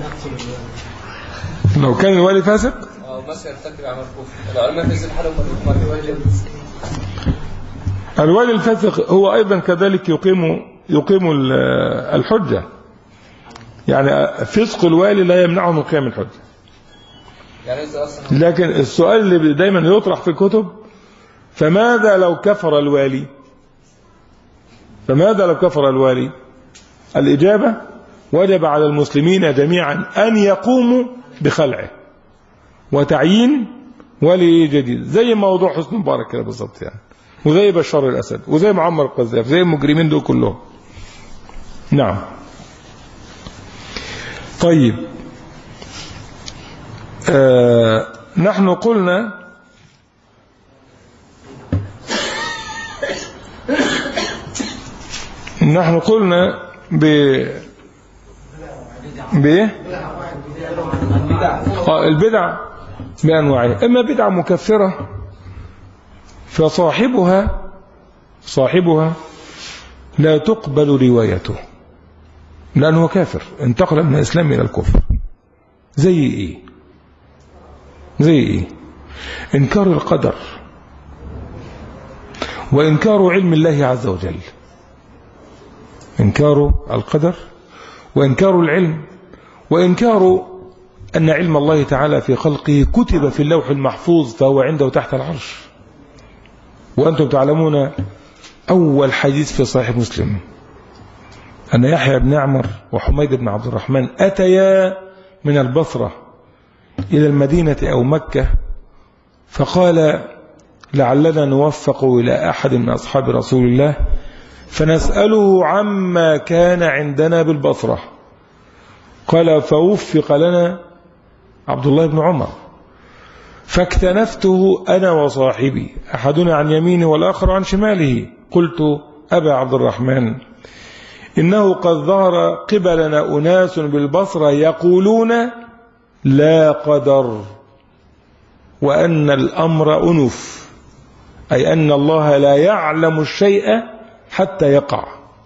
لو كان الوالي فاسق او مثلا يرتكب عمل كفر العلماء في هذه الحاله هم اللي يقوموا عليه الحجه الوالي الفاسق هو أيضا كذلك يقيم يقيم ال- الحجة يعني فسق الوالي لا يمنعه من قيام الحجة يعني اذا اصلا لكن السؤال اللي دايما يطرح في الكتب فماذا لو كفر الوالي فماذا لو كفر الوالي الإجابة وجب على المسلمين جميعا أن يقوموا بخلعه وتعيين ولي جديد زي موضوع حسن مبارك كده بالظبط يعني وزي بشار الأسد وزي معمر القذافي زي المجرمين دول كلهم نعم طيب آه نحن قلنا نحن قلنا ب ب آه البدع بأنواعها إما بدعة مكفرة فصاحبها صاحبها لا تقبل روايته لأنه كافر انتقل من الإسلام إلى الكفر زي إيه زي إيه إنكار القدر وإنكار علم الله عز وجل إنكار القدر وإنكار العلم وإنكار أن علم الله تعالى في خلقه كتب في اللوح المحفوظ فهو عنده تحت العرش وأنتم تعلمون أول حديث في صحيح مسلم أن يحيى بن عمر وحميد بن عبد الرحمن أتيا من البصرة إلى المدينة أو مكة فقال لعلنا نوفق إلى أحد من أصحاب رسول الله فنسأله عما كان عندنا بالبصرة قال فوفق لنا عبد الله بن عمر فاكتنفته أنا وصاحبي أحدنا عن يمينه والآخر عن شماله قلت أبا عبد الرحمن إنه قد ظهر قبلنا أناس بالبصرة يقولون لا قدر وأن الأمر أنف أي أن الله لا يعلم الشيء حتى يقع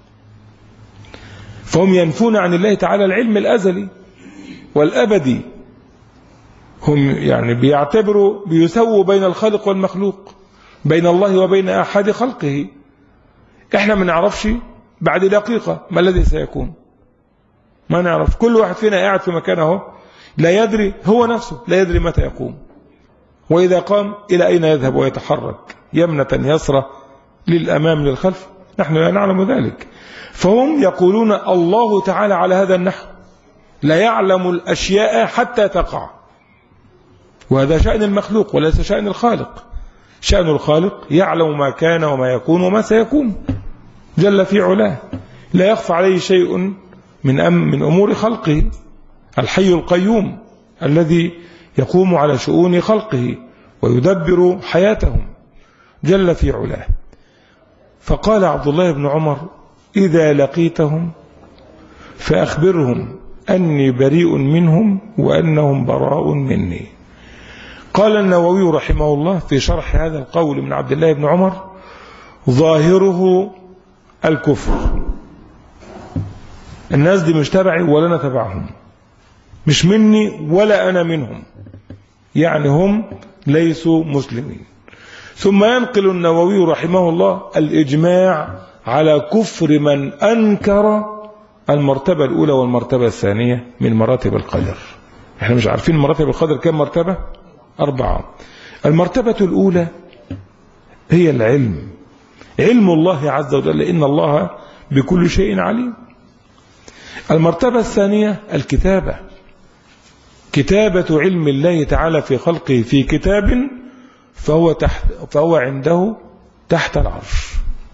فهم ينفون عن الله تعالى العلم الأزلي والأبدي هم يعني بيعتبروا بيسووا بين الخالق والمخلوق بين الله وبين أحد خلقه احنا ما نعرفش بعد دقيقة ما الذي سيكون ما نعرف كل واحد فينا قاعد في مكانه لا يدري هو نفسه لا يدري متى يقوم وإذا قام إلى أين يذهب ويتحرك يمنة يسرى للأمام للخلف نحن لا نعلم ذلك فهم يقولون الله تعالى على هذا النحو لا يعلم الأشياء حتى تقع وهذا شأن المخلوق وليس شأن الخالق شأن الخالق يعلم ما كان وما يكون وما سيكون جل في علاه لا يخفى عليه شيء من أم من أمور خلقه الحي القيوم الذي يقوم على شؤون خلقه ويدبر حياتهم جل في علاه فقال عبد الله بن عمر إذا لقيتهم فأخبرهم أني بريء منهم وأنهم براء مني قال النووي رحمه الله في شرح هذا القول من عبد الله بن عمر ظاهره الكفر الناس دي مش تبعي ولا أنا تبعهم مش مني ولا أنا منهم يعني هم ليسوا مسلمين ثم ينقل النووي رحمه الله الإجماع على كفر من أنكر المرتبة الأولى والمرتبة الثانية من مراتب القدر احنا مش عارفين مراتب القدر كم مرتبة أربعة المرتبة الأولى هي العلم علم الله عز وجل إن الله بكل شيء عليم المرتبة الثانية الكتابة كتابة علم الله تعالى في خلقه في كتاب فهو, تحت فهو عنده تحت العرش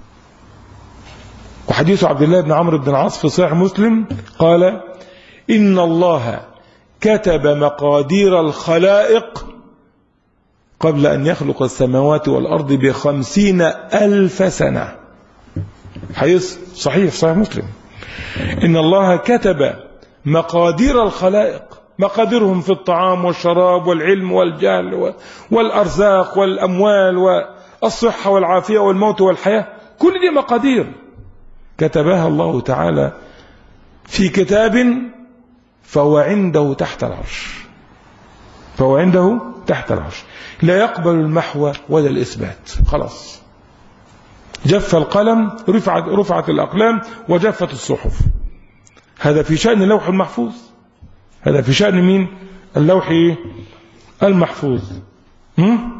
وحديث عبد الله بن عمرو بن العاص في صحيح مسلم قال إن الله كتب مقادير الخلائق قبل أن يخلق السماوات والأرض بخمسين ألف سنة حديث صحيح صحيح مسلم إن الله كتب مقادير الخلائق مقاديرهم في الطعام والشراب والعلم والجهل والأرزاق والأموال والصحة والعافية والموت والحياة كل دي مقادير كتبها الله تعالى في كتاب فهو عنده تحت العرش فهو عنده تحت العرش لا يقبل المحو ولا الإثبات خلاص جف القلم رفعت, رفعت الأقلام وجفت الصحف هذا في شأن اللوح المحفوظ هذا في شأن مين اللوح المحفوظ هم؟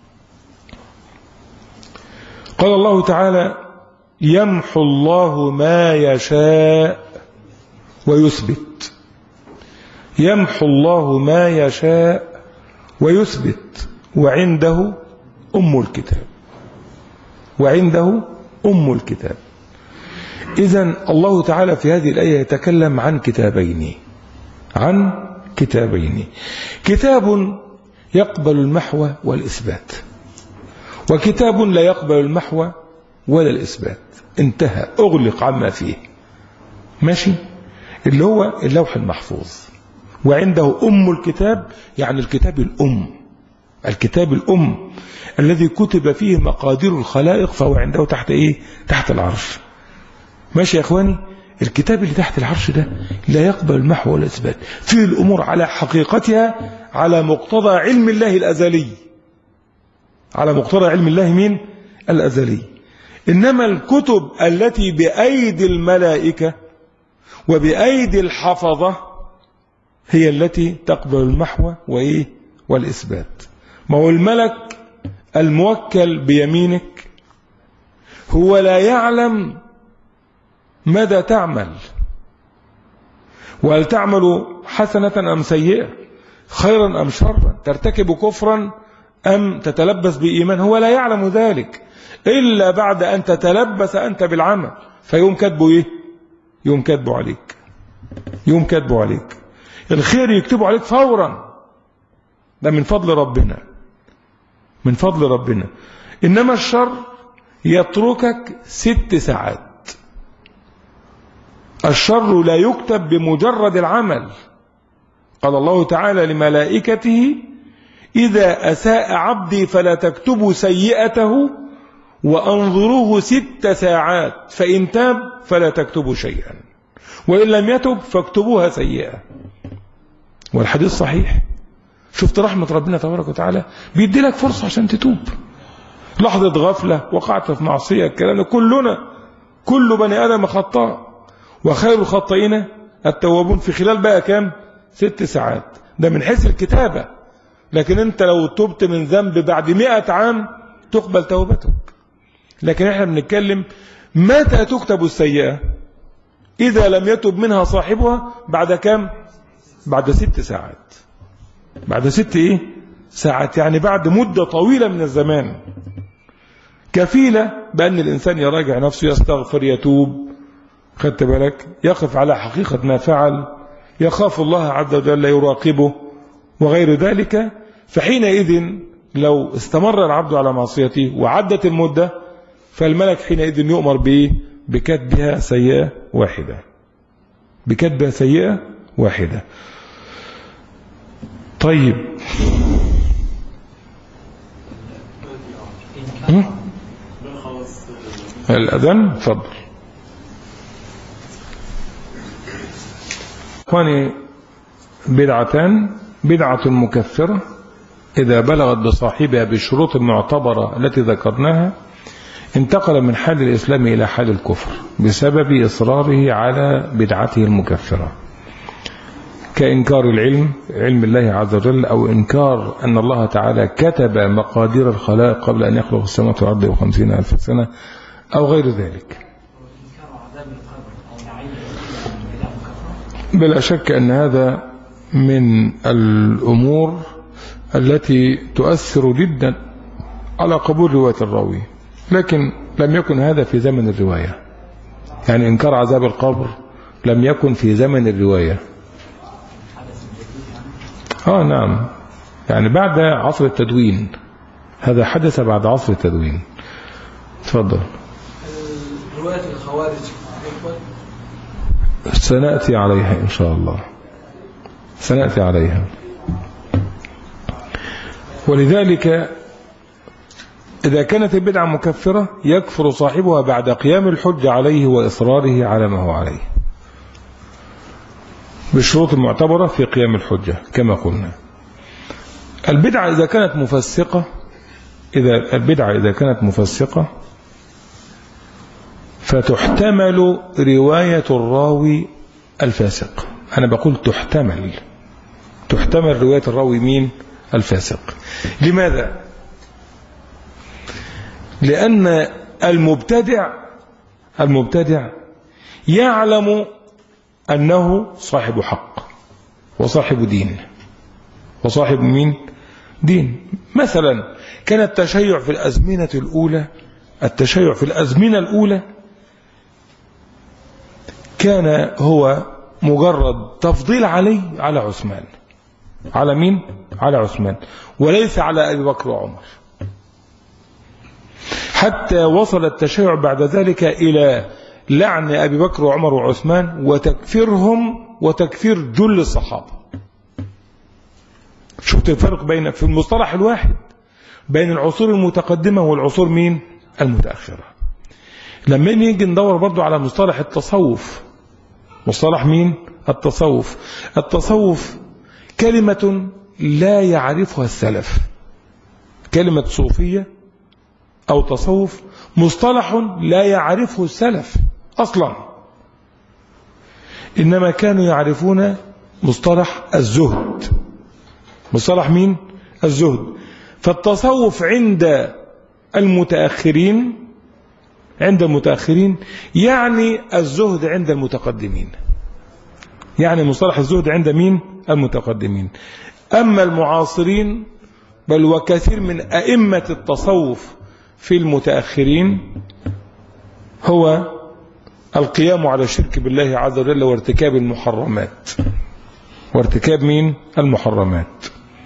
قال الله تعالى يمحو الله ما يشاء ويثبت يمحو الله ما يشاء ويثبت وعنده أم الكتاب وعنده أم الكتاب إذا الله تعالى في هذه الآية يتكلم عن كتابين عن كتابين كتاب يقبل المحو والإثبات وكتاب لا يقبل المحو ولا الإثبات انتهى أغلق عما فيه ماشي اللي هو اللوح المحفوظ وعنده أم الكتاب يعني الكتاب الأم الكتاب الأم الذي كتب فيه مقادير الخلائق فهو عنده تحت إيه تحت العرش ماشي يا إخواني الكتاب اللي تحت العرش ده لا يقبل المحو والإثبات فيه الأمور على حقيقتها على مقتضى علم الله الأزلي على مقتضى علم الله مين الأزلي إنما الكتب التي بأيدي الملائكة وبأيدي الحفظة هي التي تقبل المحو وإيه والإثبات ما هو الملك الموكل بيمينك هو لا يعلم ماذا تعمل وهل تعمل حسنة أم سيئة خيرا أم شرا ترتكب كفرا أم تتلبس بإيمان هو لا يعلم ذلك إلا بعد أن تتلبس أنت بالعمل فيوم كاتبه إيه يوم كاتبه عليك يوم كاتبه عليك الخير يكتبه عليك فورا ده من فضل ربنا من فضل ربنا إنما الشر يتركك ست ساعات الشر لا يكتب بمجرد العمل قال الله تعالى لملائكته إذا أساء عبدي فلا تكتبوا سيئته وأنظروه ست ساعات فإن تاب فلا تكتبوا شيئا وإن لم يتب فاكتبوها سيئة والحديث صحيح شفت رحمة ربنا تبارك وتعالى بيدي لك فرصة عشان تتوب لحظة غفلة وقعت في معصية الكلام كلنا كل بني آدم خطاء وخير الخطائين التوابون في خلال بقى كام ست ساعات ده من حيث الكتابة لكن انت لو تبت من ذنب بعد مئة عام تقبل توبتك لكن احنا بنتكلم متى تكتب السيئة إذا لم يتب منها صاحبها بعد كام بعد ست ساعات بعد ست ايه ساعات يعني بعد مدة طويلة من الزمان كفيلة بأن الإنسان يراجع نفسه يستغفر يتوب خدت بالك يقف على حقيقة ما فعل يخاف الله عز وجل يراقبه وغير ذلك فحينئذ لو استمر العبد على معصيته وعدت المدة فالملك حينئذ يؤمر به بكتبها سيئة واحدة بكتبها سيئة واحدة طيب الأذان فضل اخواني بدعتان بدعة مكفرة إذا بلغت بصاحبها بالشروط المعتبرة التي ذكرناها انتقل من حال الإسلام إلى حال الكفر بسبب إصراره على بدعته المكفرة كإنكار العلم علم الله عز وجل أو إنكار أن الله تعالى كتب مقادير الخلائق قبل أن يخلق السماوات والأرض بخمسين ألف سنة أو غير ذلك بلا شك أن هذا من الأمور التي تؤثر جدا على قبول رواية الراوي لكن لم يكن هذا في زمن الرواية يعني إنكار عذاب القبر لم يكن في زمن الرواية آه نعم يعني بعد عصر التدوين هذا حدث بعد عصر التدوين تفضل رواية الخوارج يقبل سنأتي عليها إن شاء الله سنأتي عليها ولذلك إذا كانت البدعة مكفرة يكفر صاحبها بعد قيام الحج عليه وإصراره على ما هو عليه بالشروط المعتبرة في قيام الحجة كما قلنا البدعة إذا كانت مفسقة إذا البدعة إذا كانت مفسقة فتحتمل رواية الراوي الفاسق أنا بقول تحتمل تحتمل رواية الراوي مين الفاسق لماذا لأن المبتدع المبتدع يعلم أنه صاحب حق وصاحب دين وصاحب مين دين مثلا كان التشيع في الأزمنة الأولى التشيع في الأزمنة الأولى كان هو مجرد تفضيل علي على عثمان على مين على عثمان وليس على أبي بكر وعمر حتى وصل التشيع بعد ذلك إلى لعن أبي بكر وعمر وعثمان وتكفيرهم وتكفير جل الصحابة شفت الفرق بين في المصطلح الواحد بين العصور المتقدمة والعصور مين المتأخرة لما نيجي ندور برضو على مصطلح التصوف مصطلح مين التصوف التصوف كلمة لا يعرفها السلف كلمة صوفية أو تصوف مصطلح لا يعرفه السلف أصلا إنما كانوا يعرفون مصطلح الزهد مصطلح مين الزهد فالتصوف عند المتأخرين عند المتأخرين يعني الزهد عند المتقدمين يعني مصطلح الزهد عند مين المتقدمين أما المعاصرين بل وكثير من أئمة التصوف في المتأخرين هو القيام على الشرك بالله عز وجل وارتكاب المحرمات وارتكاب مين المحرمات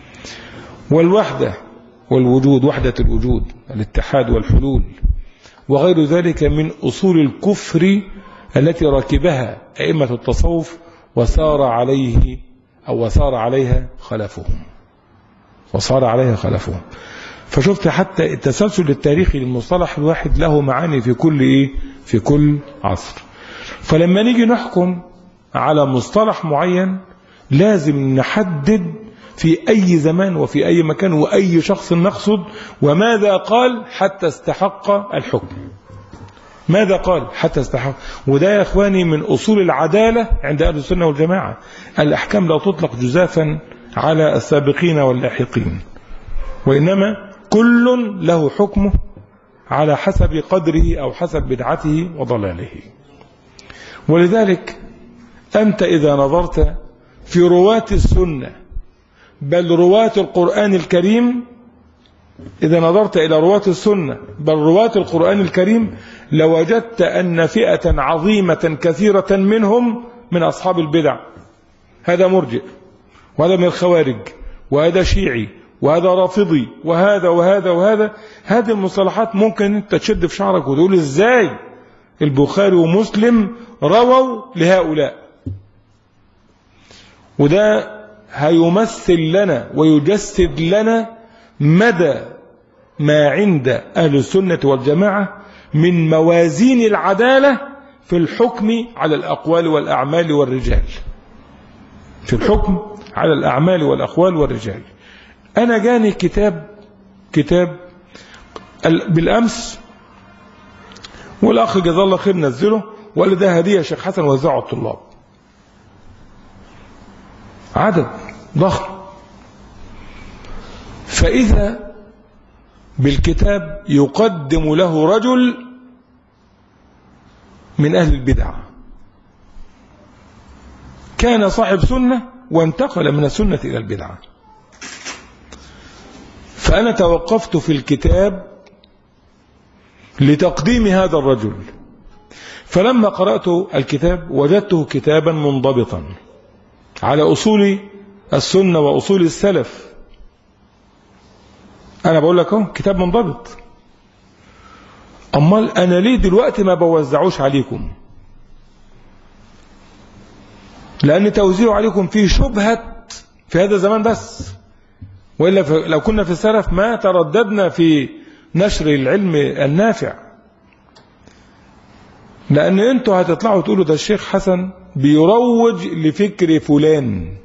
والوحدة والوجود وحدة الوجود الاتحاد والحلول وغير ذلك من أصول الكفر التي ركبها أئمة التصوف وسار عليه أو وسار عليها خلفهم وصار عليها خلفهم فشفت حتى التسلسل التاريخي للمصطلح الواحد له معاني في كل إيه في كل عصر فلما نيجي نحكم على مصطلح معين لازم نحدد في أي زمان وفي أي مكان وأي شخص نقصد وماذا قال حتى استحق الحكم ماذا قال حتى استحق وده يا أخواني من أصول العدالة عند أهل السنة والجماعة الأحكام لا تطلق جزافا على السابقين واللاحقين وإنما كل له حكمه على حسب قدره أو حسب بدعته وضلاله ولذلك أنت إذا نظرت في رواة السنة بل رواة القرآن الكريم إذا نظرت إلى رواة السنة بل رواة القرآن الكريم لوجدت أن فئة عظيمة كثيرة منهم من أصحاب البدع هذا مرجئ وهذا من الخوارج وهذا شيعي وهذا رافضي وهذا وهذا وهذا هذه المصطلحات ممكن انت تشد في شعرك وتقول ازاي البخاري ومسلم رووا لهؤلاء وده هيمثل لنا ويجسد لنا مدى ما عند أهل السنة والجماعة من موازين العدالة في الحكم على الأقوال والأعمال والرجال في الحكم على الأعمال والأقوال والرجال أنا جاني كتاب كتاب بالأمس والأخ جزاه الله خير نزله وقال ده هدية شيخ حسن وزعه الطلاب عدد ضخم فإذا بالكتاب يقدم له رجل من أهل البدع كان صاحب سنة وانتقل من السنة إلى البدعة فأنا توقفت في الكتاب لتقديم هذا الرجل فلما قرأت الكتاب وجدته كتابا منضبطا على أصول السنة وأصول السلف أنا بقول لك اهو كتاب منضبط أمال أنا ليه دلوقتي ما بوزعوش عليكم لأن توزيعه عليكم فيه شبهة في هذا الزمان بس وإلا ف- لو كنا في السلف ما ترددنا في نشر العلم النافع لأن أنتوا هتطلعوا تقولوا ده الشيخ حسن بيروج لفكر فلان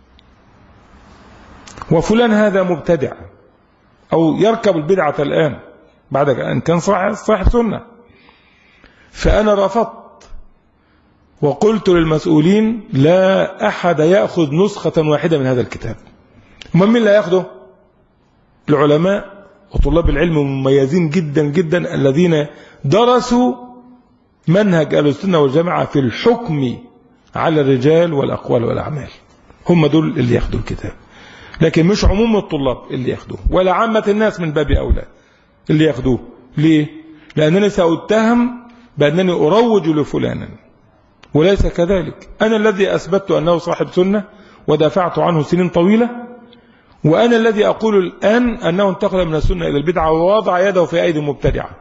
وفلان هذا مبتدع أو يركب البدعة الآن بعد أن كان صاحب صاحب سنة فأنا رفضت وقلت للمسؤولين لا أحد يأخذ نسخة واحدة من هذا الكتاب من مين لا يأخذه العلماء وطلاب العلم المميزين جدا جدا الذين درسوا منهج أهل السنة والجماعة في الحكم على الرجال والأقوال والأعمال هم دول اللي ياخدوا الكتاب لكن مش عموم الطلاب اللي ياخدوه ولا عامة الناس من باب أولى اللي ياخدوه ليه لأنني سأتهم بأنني أروج لفلانا وليس كذلك أنا الذي أثبتت أنه صاحب سنة ودافعت عنه سنين طويلة وأنا الذي أقول الآن أنه انتقل من السنة إلى البدعة ووضع يده في أيدي مبتدعة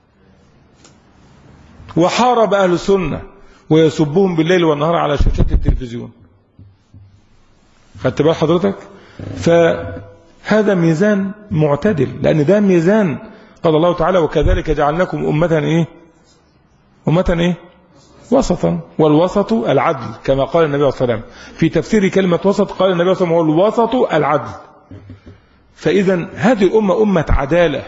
وحارب أهل السنة ويسبهم بالليل والنهار على شاشات التلفزيون خدت بال حضرتك فهذا ميزان معتدل لأن ده ميزان قال الله تعالى وكذلك جعلناكم أمة إيه أمة إيه وسطا والوسط العدل كما قال النبي صلى الله عليه وسلم في تفسير كلمة وسط قال النبي صلى الله عليه وسلم هو الوسط العدل فإذا هذه الأمة أمة عدالة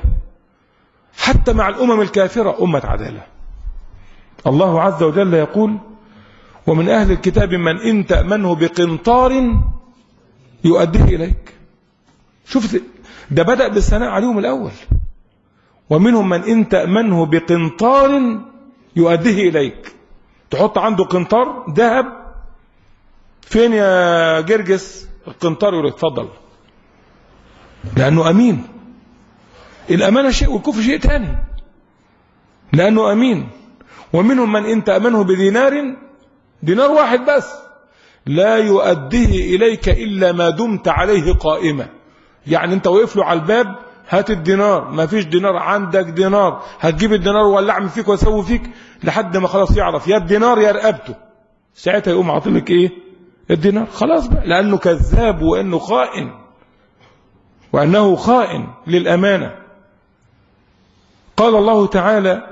حتى مع الأمم الكافرة أمة عدالة الله عز وجل يقول ومن أهل الكتاب من إن تأمنه بقنطار يؤديه إليك شوف ده بدأ بالثناء عليهم الأول ومنهم من إن تأمنه بقنطار يؤديه إليك تحط عنده قنطار ذهب فين يا جرجس القنطار يقول اتفضل لأنه أمين الأمانة شيء والكفر شيء تاني لأنه أمين ومنهم من إن تأمنه بدينار دينار واحد بس لا يؤديه إليك إلا ما دمت عليه قائمة يعني أنت وقف له على الباب هات الدينار ما فيش دينار عندك دينار هتجيب الدينار ولا اعمل فيك واسوي فيك لحد ما خلاص يعرف يا الدينار يا رقبته ساعتها يقوم عاطلك ايه الدينار خلاص بقى لانه كذاب وانه خائن وانه خائن للامانه قال الله تعالى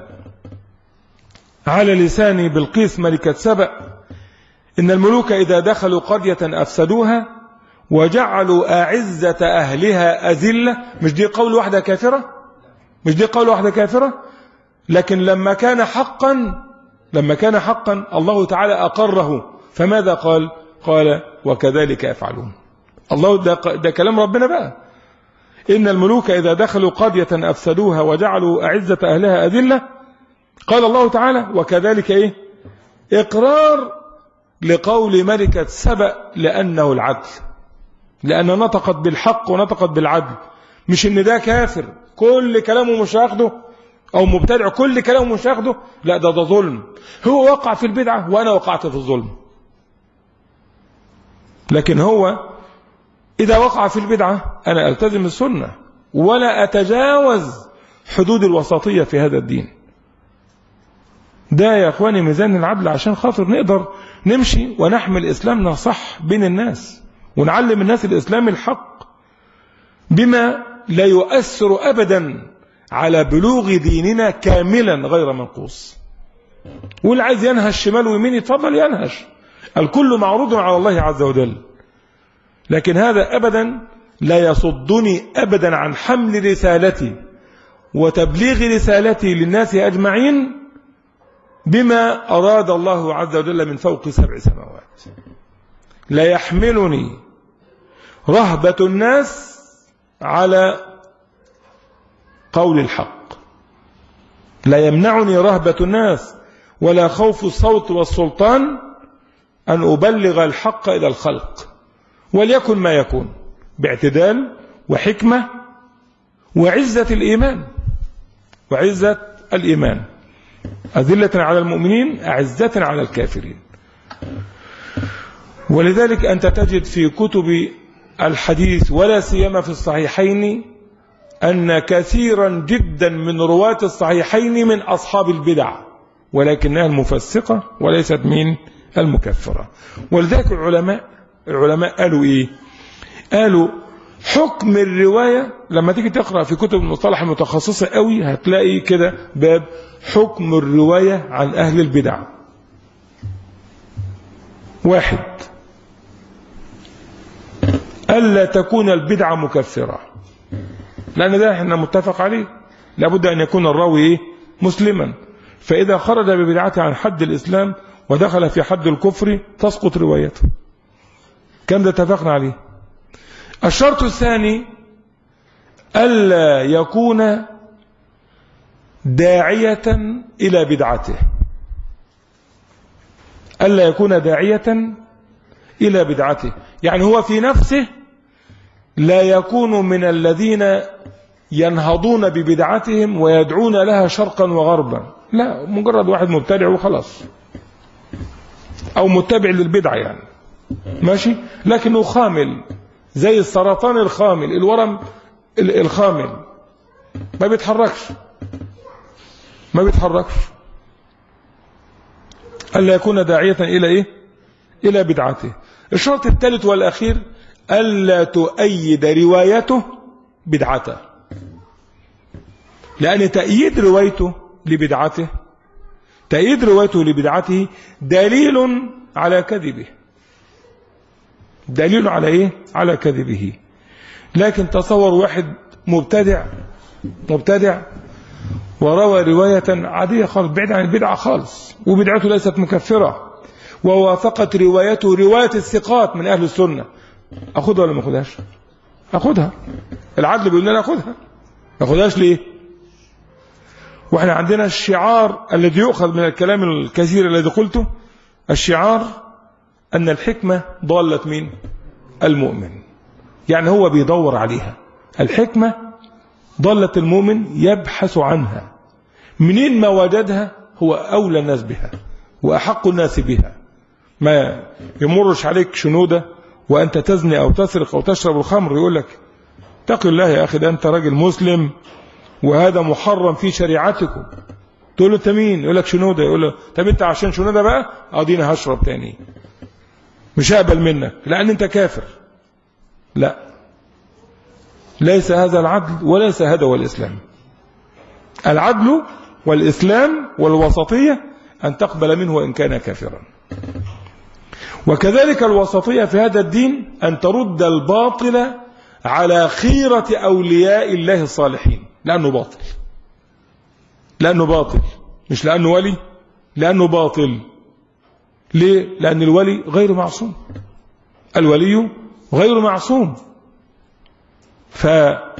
على لسان بلقيس ملكة سبأ إن الملوك إذا دخلوا قرية أفسدوها وجعلوا أعزة أهلها أذلة مش دي قول واحدة كافرة مش دي قول واحدة كافرة لكن لما كان حقا لما كان حقا الله تعالى أقره فماذا قال قال وكذلك يفعلون الله ده, ده كلام ربنا بقى إن الملوك إذا دخلوا قرية أفسدوها وجعلوا أعزة أهلها أذلة قال الله تعالى وكذلك إيه إقرار لقول ملكة سبأ لأنه العدل لأن نطقت بالحق ونطقت بالعدل مش إن ده كافر كل كلامه مش هاخده أو مبتدع كل كلامه مش هاخده لا ده ده ظلم هو وقع في البدعة وأنا وقعت في الظلم لكن هو إذا وقع في البدعة أنا ألتزم السنة ولا أتجاوز حدود الوسطية في هذا الدين ده يا أخواني ميزان العدل عشان خاطر نقدر نمشي ونحمل إسلامنا صح بين الناس ونعلم الناس الإسلام الحق بما لا يؤثر أبدا على بلوغ ديننا كاملا غير منقوص واللي عايز ينهش شمال ويمين يتفضل ينهش الكل معروض على الله عز وجل لكن هذا أبدا لا يصدني أبدا عن حمل رسالتي وتبليغ رسالتي للناس أجمعين بما أراد الله عز وجل من فوق سبع سماوات لا يحملني رهبة الناس على قول الحق لا يمنعني رهبة الناس ولا خوف الصوت والسلطان أن أبلغ الحق إلى الخلق وليكن ما يكون باعتدال وحكمة وعزة الإيمان وعزة الإيمان أذلة على المؤمنين أعزة على الكافرين ولذلك أنت تجد في كتب الحديث ولا سيما في الصحيحين أن كثيرا جدا من رواة الصحيحين من أصحاب البدع ولكنها المفسقة وليست من المكفرة ولذلك العلماء العلماء قالوا إيه قالوا حكم الرواية لما تيجي تقرأ في كتب المصطلح المتخصصة قوي هتلاقي كده باب حكم الرواية عن أهل البدع واحد ألا تكون البدعة مكفرة لأن ده احنا متفق عليه لابد أن يكون الراوي إيه؟ مسلما فإذا خرج ببدعته عن حد الإسلام ودخل في حد الكفر تسقط روايته كم ده اتفقنا عليه الشرط الثاني ألا يكون داعية إلى بدعته ألا يكون داعية إلى بدعته يعني هو في نفسه لا يكون من الذين ينهضون ببدعتهم ويدعون لها شرقا وغربا لا مجرد واحد مبتدع وخلاص أو متبع للبدع يعني ماشي لكنه خامل زي السرطان الخامل الورم الخامل ما بيتحركش ما بيتحركش ألا يكون داعية إلى إيه إلى بدعته الشرط الثالث والأخير ألا تؤيد روايته بدعته لأن تأييد روايته لبدعته تأييد روايته لبدعته دليل على كذبه دليل على إيه على كذبه لكن تصور واحد مبتدع مبتدع وروى رواية عادية خالص بعيد عن البدعة خالص وبدعته ليست مكفرة ووافقت روايته رواية الثقات من أهل السنة أخذها ولا ما أخذهاش أخذها العدل بيقول لنا أخذها ما أخذهاش ليه وإحنا عندنا الشعار الذي يؤخذ من الكلام الكثير الذي قلته الشعار أن الحكمة ضالة مين المؤمن يعني هو بيدور عليها الحكمة ضالة المؤمن يبحث عنها منين ما وجدها هو أولى الناس بها وأحق الناس بها ما يمرش عليك شنودة وأنت تزني أو تسرق أو تشرب الخمر يقول لك اتق الله يا أخي ده أنت راجل مسلم وهذا محرم في شريعتكم تقول له أنت مين يقول لك شنودة يقول له طب أنت عشان شنودة بقى أدينا هشرب تاني مش هقبل منك لأن أنت كافر لا ليس هذا العدل وليس هذا هو الإسلام العدل والإسلام والوسطية أن تقبل منه وإن كان كافرا وكذلك الوسطية في هذا الدين أن ترد الباطل على خيرة أولياء الله الصالحين لأنه باطل لأنه باطل مش لأنه ولي لأنه باطل ليه؟ لأن الولي غير معصوم الولي غير معصوم فإذا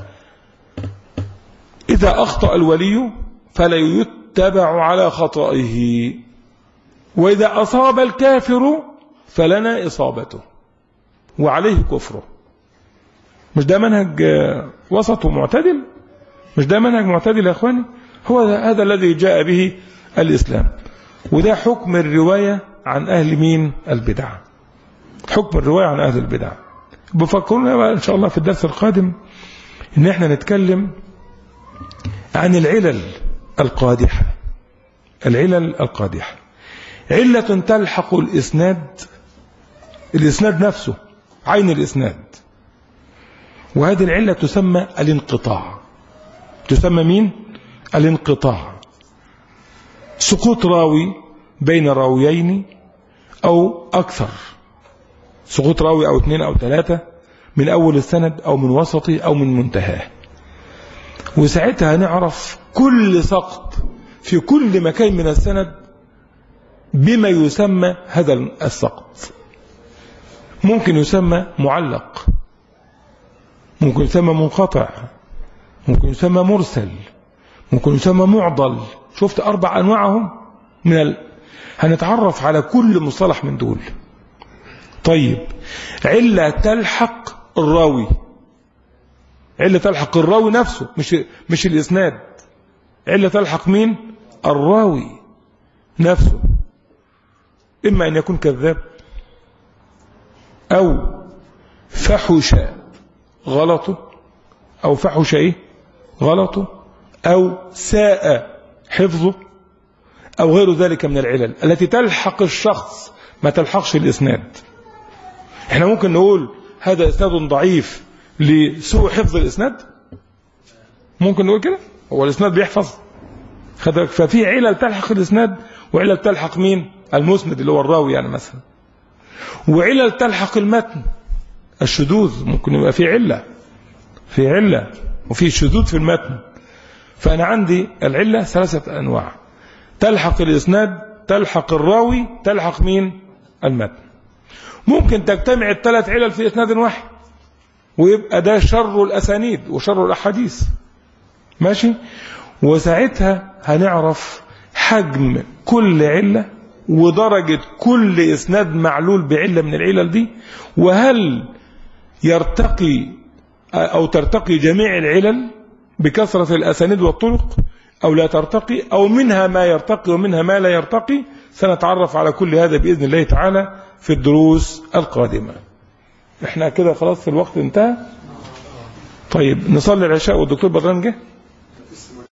أخطأ الولي فلا يتبع على خطئه وإذا أصاب الكافر فلنا إصابته وعليه كفره مش ده منهج وسط ومعتدل مش ده منهج معتدل يا أخواني هو هذا الذي جاء به الإسلام وده حكم الرواية عن أهل مين البدع حكم الرواية عن أهل البدع بفكرنا بقى إن شاء الله في الدرس القادم إن إحنا نتكلم عن العلل القادحة العلل القادحة علة تلحق الإسناد الإسناد نفسه عين الإسناد وهذه العلة تسمى الانقطاع تسمى مين الانقطاع سقوط راوي بين راويين أو أكثر سقوط راوي أو اثنين أو ثلاثة من أول السند أو من وسطه أو من منتهاه وساعتها نعرف كل سقط في كل مكان من السند بما يسمى هذا السقط ممكن يسمى معلق ممكن يسمى منقطع ممكن يسمى مرسل ممكن يسمى معضل شفت أربع أنواعهم من ال... هنتعرف على كل مصطلح من دول طيب علة تلحق الراوي علة تلحق الراوي نفسه مش مش الإسناد علة تلحق مين الراوي نفسه إما أن يكون كذاب أو فحش غلطه أو فحش إيه غلطه أو ساء حفظه أو غير ذلك من العلل التي تلحق الشخص ما تلحقش الإسناد احنا ممكن نقول هذا إسناد ضعيف لسوء حفظ الإسناد ممكن نقول كده هو الإسناد بيحفظ خدك ففي علل تلحق الإسناد وعلل تلحق مين المسند اللي هو الراوي يعني مثلا وعلل تلحق المتن الشذوذ ممكن يبقى في علة في علة وفي شذوذ في المتن فأنا عندي العلة ثلاثة أنواع تلحق الإسناد تلحق الراوي تلحق مين المتن ممكن تجتمع الثلاث علل في إسناد واحد ويبقى ده شر الأسانيد وشر الأحاديث ماشي وساعتها هنعرف حجم كل علة ودرجة كل إسناد معلول بعلة من العلل دي وهل يرتقي أو ترتقي جميع العلل بكثرة الأسانيد والطرق أو لا ترتقي أو منها ما يرتقي ومنها ما لا يرتقي سنتعرف على كل هذا بإذن الله تعالى في الدروس القادمة احنا كده خلاص الوقت انتهى طيب نصلي العشاء والدكتور بدران جه